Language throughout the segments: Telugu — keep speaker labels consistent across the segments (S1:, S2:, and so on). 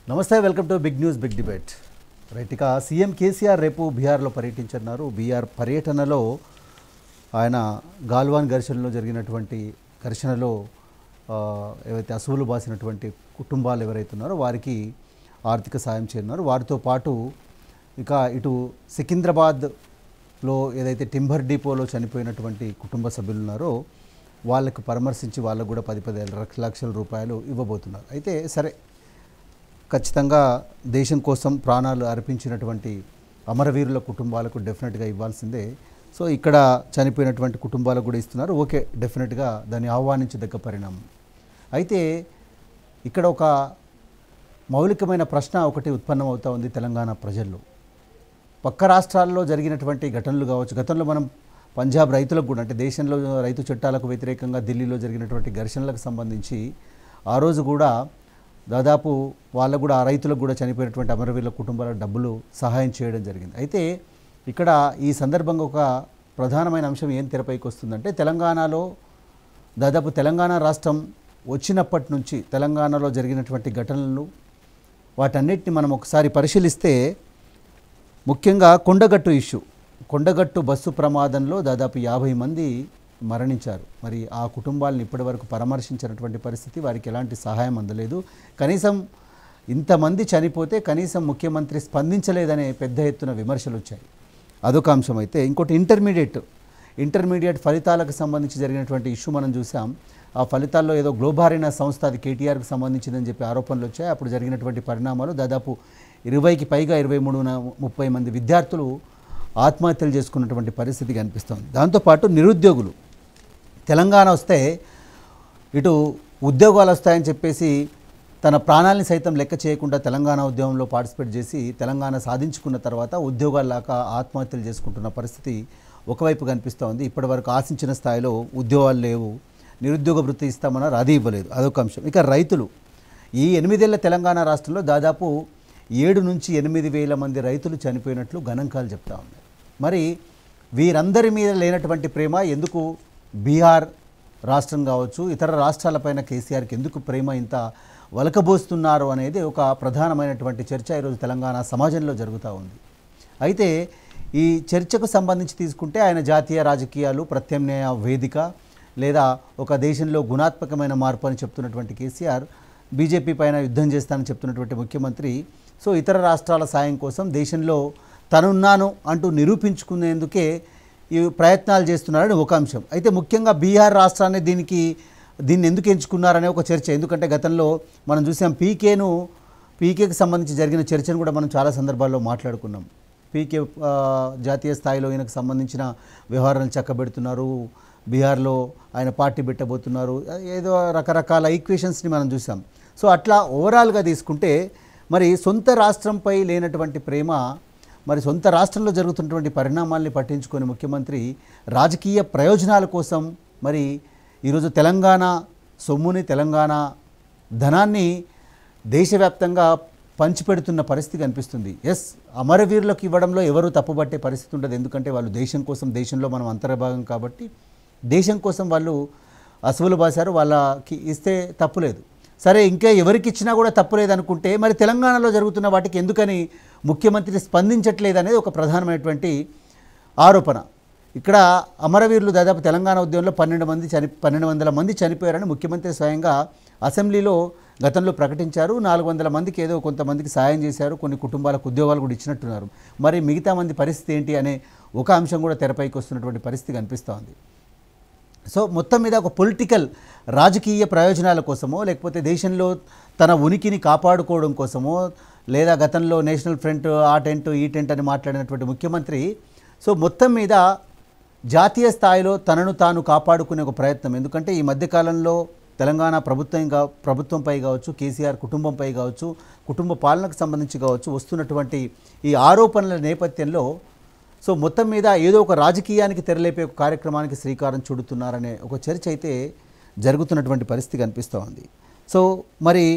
S1: నమస్తే welcome to big news big debate right ఇక సీఎం కేసీఆర్ రేపు బీహార్లో పర్యటించన్నారు బీహార్ పర్యటనలో ఆయన గాల్వాన్ ఘర్షణలో జరిగినటువంటి ఘర్షణలో ఆ, ఏవైతే అసువులు బాసినటువంటి కుటుంబాలు ఎవరైతే ఉన్నారో వారికి ఆర్థిక సాయం చేయనున్నారు వారితో పాటు ఇక ఇటు సికింద్రాబాద్లో ఏదైతే టింబర్ డిపోలో చనిపోయినటువంటి కుటుంబ సభ్యులు ఉన్నారో వాళ్ళకు పరామర్శించి వాళ్ళకు కూడా పది పది లక్షల రూపాయలు ఇవ్వబోతున్నారు అయితే సరే ఖచ్చితంగా దేశం కోసం ప్రాణాలు అర్పించినటువంటి అమరవీరుల కుటుంబాలకు డెఫినెట్గా ఇవ్వాల్సిందే సో ఇక్కడ చనిపోయినటువంటి కుటుంబాలకు కూడా ఇస్తున్నారు ఓకే డెఫినెట్గా దాన్ని ఆహ్వానించదగ్గ పరిణామం అయితే ఇక్కడ ఒక మౌలికమైన ప్రశ్న ఒకటి ఉత్పన్నమవుతా ఉంది తెలంగాణ ప్రజల్లో పక్క రాష్ట్రాల్లో జరిగినటువంటి ఘటనలు కావచ్చు గతంలో మనం పంజాబ్ రైతులకు కూడా అంటే దేశంలో రైతు చట్టాలకు వ్యతిరేకంగా ఢిల్లీలో జరిగినటువంటి ఘర్షణలకు సంబంధించి ఆ రోజు కూడా దాదాపు వాళ్ళకు కూడా ఆ రైతులకు కూడా చనిపోయినటువంటి అమరవీరుల కుటుంబాలకు డబ్బులు సహాయం చేయడం జరిగింది అయితే ఇక్కడ ఈ సందర్భంగా ఒక ప్రధానమైన అంశం ఏం తెరపైకి వస్తుందంటే తెలంగాణలో దాదాపు తెలంగాణ రాష్ట్రం వచ్చినప్పటి నుంచి తెలంగాణలో జరిగినటువంటి ఘటనలు వాటన్నిటిని మనం ఒకసారి పరిశీలిస్తే ముఖ్యంగా కొండగట్టు ఇష్యూ కొండగట్టు బస్సు ప్రమాదంలో దాదాపు యాభై మంది మరణించారు మరి ఆ కుటుంబాలను ఇప్పటివరకు పరామర్శించినటువంటి పరిస్థితి వారికి ఎలాంటి సహాయం అందలేదు కనీసం ఇంతమంది చనిపోతే కనీసం ముఖ్యమంత్రి స్పందించలేదనే పెద్ద ఎత్తున విమర్శలు వచ్చాయి అదొక అంశం అయితే ఇంకోటి ఇంటర్మీడియట్ ఇంటర్మీడియట్ ఫలితాలకు సంబంధించి జరిగినటువంటి ఇష్యూ మనం చూసాం ఆ ఫలితాల్లో ఏదో గ్లోబారినా సంస్థ అది కేటీఆర్కి సంబంధించిందని చెప్పి ఆరోపణలు వచ్చాయి అప్పుడు జరిగినటువంటి పరిణామాలు దాదాపు ఇరవైకి పైగా ఇరవై మూడు ముప్పై మంది విద్యార్థులు ఆత్మహత్యలు చేసుకున్నటువంటి పరిస్థితి కనిపిస్తోంది దాంతోపాటు నిరుద్యోగులు తెలంగాణ వస్తే ఇటు ఉద్యోగాలు వస్తాయని చెప్పేసి తన ప్రాణాలని సైతం లెక్క చేయకుండా తెలంగాణ ఉద్యమంలో పార్టిసిపేట్ చేసి తెలంగాణ సాధించుకున్న తర్వాత ఉద్యోగాలు లేక ఆత్మహత్యలు చేసుకుంటున్న పరిస్థితి ఒకవైపు కనిపిస్తూ ఉంది ఇప్పటివరకు ఆశించిన స్థాయిలో ఉద్యోగాలు లేవు నిరుద్యోగ వృత్తి ఇస్తామన్నారు అది ఇవ్వలేదు అదొక అంశం ఇక రైతులు ఈ ఎనిమిదేళ్ల తెలంగాణ రాష్ట్రంలో దాదాపు ఏడు నుంచి ఎనిమిది వేల మంది రైతులు చనిపోయినట్లు గణాంకాలు చెప్తా ఉన్నాయి మరి వీరందరి మీద లేనటువంటి ప్రేమ ఎందుకు బీహార్ రాష్ట్రం కావచ్చు ఇతర రాష్ట్రాలపైన కేసీఆర్కి ఎందుకు ప్రేమ ఇంత వలకబోస్తున్నారు అనేది ఒక ప్రధానమైనటువంటి చర్చ ఈరోజు తెలంగాణ సమాజంలో జరుగుతూ ఉంది అయితే ఈ చర్చకు సంబంధించి తీసుకుంటే ఆయన జాతీయ రాజకీయాలు ప్రత్యామ్నాయ వేదిక లేదా ఒక దేశంలో గుణాత్మకమైన మార్పు అని చెప్తున్నటువంటి కేసీఆర్ బీజేపీ పైన యుద్ధం చేస్తానని చెప్తున్నటువంటి ముఖ్యమంత్రి సో ఇతర రాష్ట్రాల సాయం కోసం దేశంలో తనున్నాను అంటూ నిరూపించుకునేందుకే ఈ ప్రయత్నాలు చేస్తున్నారని ఒక అంశం అయితే ముఖ్యంగా బీహార్ రాష్ట్రాన్ని దీనికి దీన్ని ఎందుకు ఎంచుకున్నారనే ఒక చర్చ ఎందుకంటే గతంలో మనం చూసాం పీకేను పీకేకి సంబంధించి జరిగిన చర్చను కూడా మనం చాలా సందర్భాల్లో మాట్లాడుకున్నాం పీకే ఆ, జాతీయ స్థాయిలో ఈయనకు సంబంధించిన వ్యవహారాలను చక్కబెడుతున్నారు బీహార్లో ఆయన పార్టీ పెట్టబోతున్నారు ఏదో రకరకాల ఈక్వేషన్స్ని మనం చూసాం సో అట్లా ఓవరాల్గా తీసుకుంటే మరి సొంత రాష్ట్రంపై లేనటువంటి ప్రేమ మరి సొంత రాష్ట్రంలో జరుగుతున్నటువంటి పరిణామాల్ని పట్టించుకొని ముఖ్యమంత్రి రాజకీయ ప్రయోజనాల కోసం మరి ఈరోజు తెలంగాణ సొమ్ముని తెలంగాణ ధనాన్ని దేశవ్యాప్తంగా పంచిపెడుతున్న పరిస్థితి కనిపిస్తుంది ఎస్ అమరవీరులకు ఇవ్వడంలో ఎవరు తప్పుపట్టే పరిస్థితి ఉండదు ఎందుకంటే వాళ్ళు దేశం కోసం దేశంలో మనం అంతర్భాగం కాబట్టి దేశం కోసం వాళ్ళు అసువులు బాసారు వాళ్ళకి ఇస్తే తప్పులేదు సరే ఇంకా ఎవరికి ఇచ్చినా కూడా తప్పులేదు అనుకుంటే మరి తెలంగాణలో జరుగుతున్న వాటికి ఎందుకని ముఖ్యమంత్రి స్పందించట్లేదు అనేది ఒక ప్రధానమైనటువంటి ఆరోపణ ఇక్కడ అమరవీరులు దాదాపు తెలంగాణ ఉద్యమంలో పన్నెండు మంది చని పన్నెండు వందల మంది చనిపోయారని ముఖ్యమంత్రి స్వయంగా అసెంబ్లీలో గతంలో ప్రకటించారు నాలుగు వందల మందికి ఏదో కొంతమందికి సాయం చేశారు కొన్ని కుటుంబాలకు ఉద్యోగాలు కూడా ఇచ్చినట్టున్నారు మరి మిగతా మంది పరిస్థితి ఏంటి అనే ఒక అంశం కూడా తెరపైకి వస్తున్నటువంటి పరిస్థితి కనిపిస్తోంది సో మొత్తం మీద ఒక పొలిటికల్ రాజకీయ ప్రయోజనాల కోసమో లేకపోతే దేశంలో తన ఉనికిని కాపాడుకోవడం కోసమో లేదా గతంలో నేషనల్ ఫ్రంట్ ఆ టెంట్ ఈ టెంట్ అని మాట్లాడినటువంటి ముఖ్యమంత్రి సో మొత్తం మీద జాతీయ స్థాయిలో తనను తాను కాపాడుకునే ఒక ప్రయత్నం ఎందుకంటే ఈ మధ్యకాలంలో తెలంగాణ ప్రభుత్వం కా ప్రభుత్వంపై కావచ్చు కేసీఆర్ కుటుంబంపై కావచ్చు కుటుంబ పాలనకు సంబంధించి కావచ్చు వస్తున్నటువంటి ఈ ఆరోపణల నేపథ్యంలో సో మొత్తం మీద ఏదో ఒక రాజకీయానికి తెరలేపే ఒక కార్యక్రమానికి శ్రీకారం చుడుతున్నారనే ఒక చర్చ అయితే జరుగుతున్నటువంటి పరిస్థితి కనిపిస్తూ ఉంది సో మరి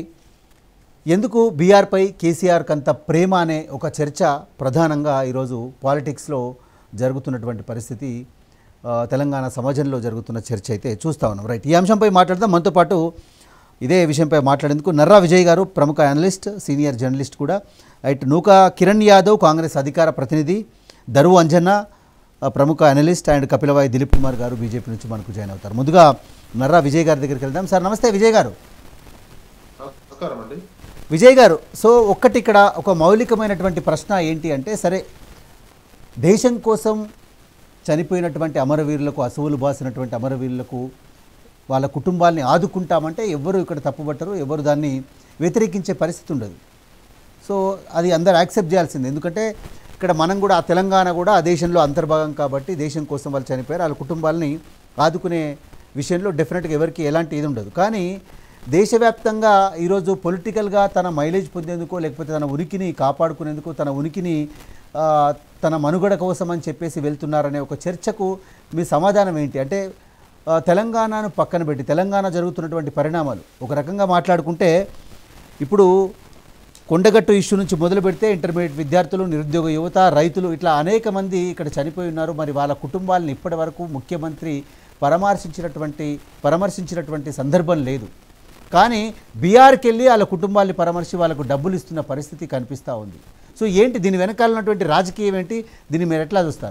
S1: ఎందుకు బీఆర్పై కేసీఆర్కి అంత ప్రేమ అనే ఒక చర్చ ప్రధానంగా ఈరోజు పాలిటిక్స్లో జరుగుతున్నటువంటి పరిస్థితి ఆ, తెలంగాణ సమాజంలో జరుగుతున్న చర్చ అయితే చూస్తా ఉన్నాం రైట్ ఈ అంశంపై మాట్లాడదాం మనతో పాటు ఇదే విషయంపై మాట్లాడేందుకు నర్రా విజయ్ గారు ప్రముఖ అనలిస్ట్ సీనియర్ జర్నలిస్ట్ కూడా ఇటు నూకా కిరణ్ యాదవ్ కాంగ్రెస్ అధికార ప్రతినిధి దరువు అంజన్న ఆ, ప్రముఖ అనలిస్ట్ అండ్ కపిలవాయి దిలీప్ కుమార్ గారు బీజేపీ నుంచి మనకు జాయిన్ అవుతారు ముందుగా నర్రా విజయ్ గారి దగ్గరికి వెళ్దాం సార్ నమస్తే విజయ్ గారు
S2: నమస్కారం అండి
S1: విజయ్ గారు సో ఒక్కటి ఇక్కడ ఒక మౌలికమైనటువంటి ప్రశ్న ఏంటి అంటే సరే దేశం కోసం చనిపోయినటువంటి అమరవీరులకు అసువులు బాసినటువంటి అమరవీరులకు వాళ్ళ కుటుంబాల్ని ఆదుకుంటామంటే ఎవ్వరు ఇక్కడ తప్పుపట్టరు ఎవరు దాన్ని వ్యతిరేకించే పరిస్థితి ఉండదు సో అది అందరు యాక్సెప్ట్ చేయాల్సింది ఎందుకంటే ఇక్కడ మనం కూడా ఆ తెలంగాణ కూడా ఆ దేశంలో అంతర్భాగం కాబట్టి దేశం కోసం వాళ్ళు చనిపోయారు వాళ్ళ కుటుంబాలని ఆదుకునే విషయంలో డెఫినెట్గా ఎవరికి ఎలాంటి ఇది ఉండదు కానీ దేశవ్యాప్తంగా ఈరోజు పొలిటికల్గా తన మైలేజ్ పొందేందుకో లేకపోతే తన ఉనికిని కాపాడుకునేందుకు తన ఉనికిని ఆ, తన మనుగడ కోసం అని చెప్పేసి వెళ్తున్నారనే ఒక చర్చకు మీ సమాధానం ఏంటి అంటే ఆ, తెలంగాణను పక్కన పెట్టి తెలంగాణ జరుగుతున్నటువంటి పరిణామాలు ఒక రకంగా మాట్లాడుకుంటే ఇప్పుడు కొండగట్టు ఇష్యూ నుంచి మొదలు పెడితే ఇంటర్మీడియట్ విద్యార్థులు నిరుద్యోగ యువత రైతులు ఇట్లా అనేక మంది ఇక్కడ చనిపోయి ఉన్నారు మరి వాళ్ళ కుటుంబాలను ఇప్పటి వరకు ముఖ్యమంత్రి పరామర్శించినటువంటి పరామర్శించినటువంటి సందర్భం లేదు కానీ బీఆర్కి వెళ్ళి వాళ్ళ కుటుంబాన్ని పరామర్శి వాళ్ళకు డబ్బులు ఇస్తున్న పరిస్థితి కనిపిస్తూ ఉంది సో ఏంటి దీని వెనకాల ఉన్నటువంటి రాజకీయం ఏంటి దీన్ని మీరు ఎట్లా చూస్తారు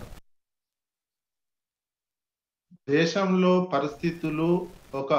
S2: దేశంలో పరిస్థితులు ఒక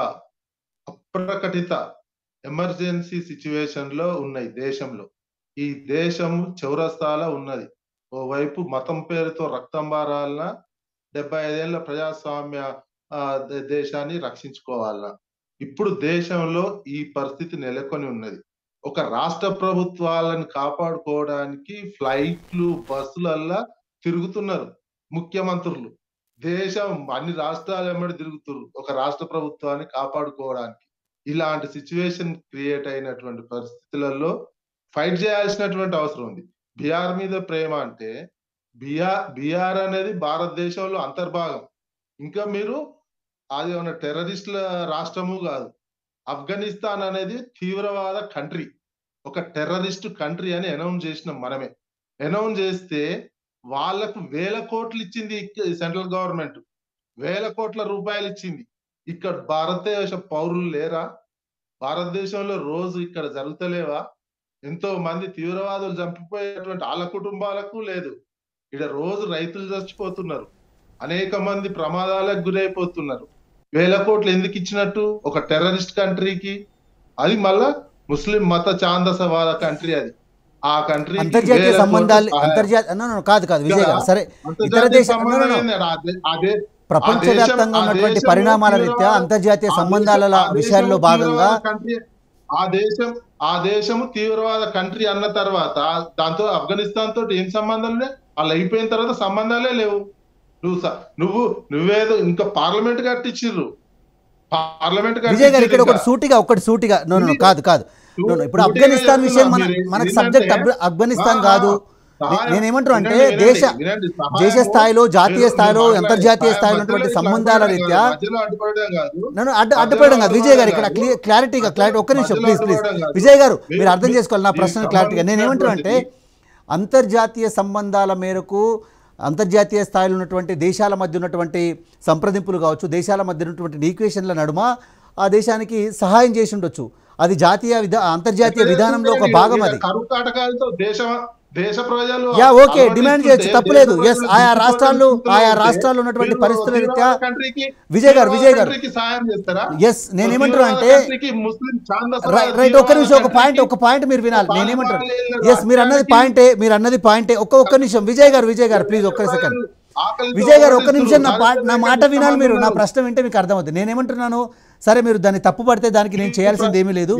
S2: అప్రకటిత ఎమర్జెన్సీ సిచ్యువేషన్ లో ఉన్నాయి దేశంలో ఈ దేశం చౌరస్తాలో ఉన్నది ఓవైపు మతం పేరుతో రక్తంబారాలన డెబ్బై ఐదేళ్ల ప్రజాస్వామ్య ఆ, దే- దేశాన్ని రక్షించుకోవాలన ఇప్పుడు దేశంలో ఈ పరిస్థితి నెలకొని ఉన్నది ఒక రాష్ట్ర ప్రభుత్వాలను కాపాడుకోవడానికి ఫ్లైట్లు బస్సులల్లా తిరుగుతున్నారు ముఖ్యమంత్రులు దేశం అన్ని రాష్ట్రాలు ఎమ్మడి తిరుగుతున్నారు ఒక రాష్ట్ర ప్రభుత్వాన్ని కాపాడుకోవడానికి ఇలాంటి సిచ్యువేషన్ క్రియేట్ అయినటువంటి పరిస్థితులలో ఫైట్ చేయాల్సినటువంటి అవసరం ఉంది బీఆర్ మీద ప్రేమ అంటే బీఆర్ బీఆర్ అనేది భారతదేశంలో అంతర్భాగం ఇంకా మీరు అది ఉన్న టెర్రరిస్టుల రాష్ట్రము కాదు ఆఫ్ఘనిస్తాన్ అనేది తీవ్రవాద కంట్రీ ఒక టెర్రరిస్ట్ కంట్రీ అని అనౌన్స్ చేసినాం మనమే అనౌన్స్ చేస్తే వాళ్లకు వేల కోట్లు ఇచ్చింది ఇక్క- సెంట్రల్ గవర్నమెంట్ వేల కోట్ల రూపాయలు ఇచ్చింది ఇక్కడ భారతదేశ పౌరులు లేరా భారతదేశంలో రోజు ఇక్కడ జరుగుతలేవా ఎంతో మంది తీవ్రవాదులు చంపిపోయేటువంటి వాళ్ళ కుటుంబాలకు లేదు ఇక్కడ రోజు రైతులు చచ్చిపోతున్నారు అనేక మంది ప్రమాదాలకు గురైపోతున్నారు వేల కోట్లు ఎందుకు ఇచ్చినట్టు ఒక టెర్రరిస్ట్ కంట్రీకి అది మళ్ళా ముస్లిం మత ఛాందసవాద కంట్రీ అది ఆ కంట్రీ
S1: అంతర్జాతీయ సంబంధాలు అంతర్జాతీయ no, no, no, కాదు కాదు విజయ్ గారు సరే ఇతర దేశ no, no, no.
S2: అదే
S1: ప్రపంచవ్యాప్తంగా
S2: ఆ
S1: ఉన్నటువంటి
S2: దేశము
S1: పరిణామాల రీత్యా
S2: తీవ్రవాద-
S1: అంతర్జాతీయ
S2: ఆ దేశం-
S1: సంబంధాల
S2: ఆ దేశం
S1: విషయాల్లో భాగంగా
S2: తీవ్రవాద కంట్రీ ఆ దేశం ఆ దేశము తీవ్రవాద కంట్రీ అన్న తర్వాత దాంతో ఆఫ్ఘనిస్తాన్ తోటి ఏం సంబంధాలు ఉన్నాయి వాళ్ళు అయిపోయిన తర్వాత సంబంధాలే లేవు నువ్వు స- నువ్వు నువ్వేదో ఇంకా పార్లమెంట్ కట్టించిర్రు పార్లమెంట్
S1: విజయ్ గారు ఇక్కడ ఒకటి
S2: కట్టించిర్రు
S1: సూటిగా ఒకటి సూటిగా నో నో
S2: ఇది-
S1: కాదు కాదు No, no, ఇప్పుడు
S2: సూటిగా
S1: ఆఫ్ఘనిస్తాన్ విషయం మన
S2: చెప్తున్నా.
S1: మనకు
S2: మీరు
S1: సబ్జెక్ట్
S2: ఏంటంటే-
S1: ఆఫ్ఘనిస్తాన్
S2: ఆ,
S1: కాదు
S2: సహాయం-
S1: నే- నేనేమంటున్నా అంటే
S2: వినండి,
S1: దేశ
S2: వినండి, వినండి. సహాయము
S1: దేశ స్థాయిలో జాతీయ
S2: మీరు-
S1: స్థాయిలో
S2: మీరు
S1: అంతర్జాతీయ
S2: మాట్లాడే
S1: స్థాయిలో
S2: మధ్యలో
S1: ఉన్నటువంటి
S2: ఇట్లా
S1: సంబంధాల
S2: అడ్డుపడడం
S1: రీత్యా
S2: కాదు, మధ్యలో అడ్డుపడడం కాదు
S1: నన్ను అడ్డు
S2: మధ్యలో
S1: అడ్డుపడడం కాదు విజయ్ గారు ఇక్కడ
S2: అడ్డుపడడం
S1: క్లియర్
S2: కాదు.
S1: క్లారిటీగా క్లారిటీ ఒక్క నిమిషం
S2: మధ్యలో
S1: ప్లీజ్ ప్లీజ్
S2: అడ్డుపడడం కాదు.
S1: విజయ్ గారు
S2: మీరు-
S1: మీరు అర్థం
S2: మీరు-
S1: చేసుకోవాలి నా
S2: మీరు
S1: ప్రశ్న క్లారిటీగా నేనేమంటున్నా అంటే అంతర్జాతీయ సంబంధాల మేరకు అంతర్జాతీయ స్థాయిలో ఉన్నటువంటి దేశాల మధ్య ఉన్నటువంటి సంప్రదింపులు కావచ్చు దేశాల మధ్య ఉన్నటువంటి ఈక్వేషన్ల నడుమ ఆ దేశానికి సహాయం చేసి ఉండొచ్చు అది జాతీయ విధా అంతర్జాతీయ విధానంలో ఒక భాగం అది
S2: కరువు కాటకాలతో దేశ దేశ ప్రజలు
S1: యా ఓకే
S2: అలవాటు
S1: డిమాండ్
S2: చేసుకుంటే
S1: చేయొచ్చు తప్పులేదు
S2: దేశ
S1: ఎస్
S2: ప్రజలు
S1: ఆయా
S2: దిక్కుతోటి
S1: రాష్ట్రాల్లో
S2: స్థితిలో
S1: ఆయా
S2: ఉంటే
S1: రాష్ట్రాల్లో ఉన్నటువంటి
S2: మీరు
S1: పరిస్థితుల
S2: తీవ్రవాద
S1: రీత్యా
S2: కంట్రీకి
S1: విజయ్ గారు, విజయ్ గారు.
S2: కంట్రీకి సాయం చేస్తారా
S1: ఎస్ నేనేమంటున్నా అంటే
S2: తీవ్రవాద కంట్రీకి ముస్లిం ఛాందస
S1: రైట్ రైట్ ఒక్క నిమిషం ఒక పాయింట్ ఒక పాయింట్ మీరు వినాలి నేనేమంటారు ఎస్ మీరు అన్నది పాయింటే మీరు అన్నది పాయింటే ఒక్క ఒక్క నిమిషం విజయ్ గారు విజయ్ గారు ప్లీజ్ ఒక్క సెకండ్ విజయ్ గారు ఒక్క నిమిషం నా పా- నా మాట వినాలి మీరు నా ప్రశ్న వింటే మీకు అర్థమవుతుంది నేనేమంటున్నాను సరే మీరు దాన్ని తప్పు పడితే దానికి నేను చేయాల్సింది ఏమీ లేదు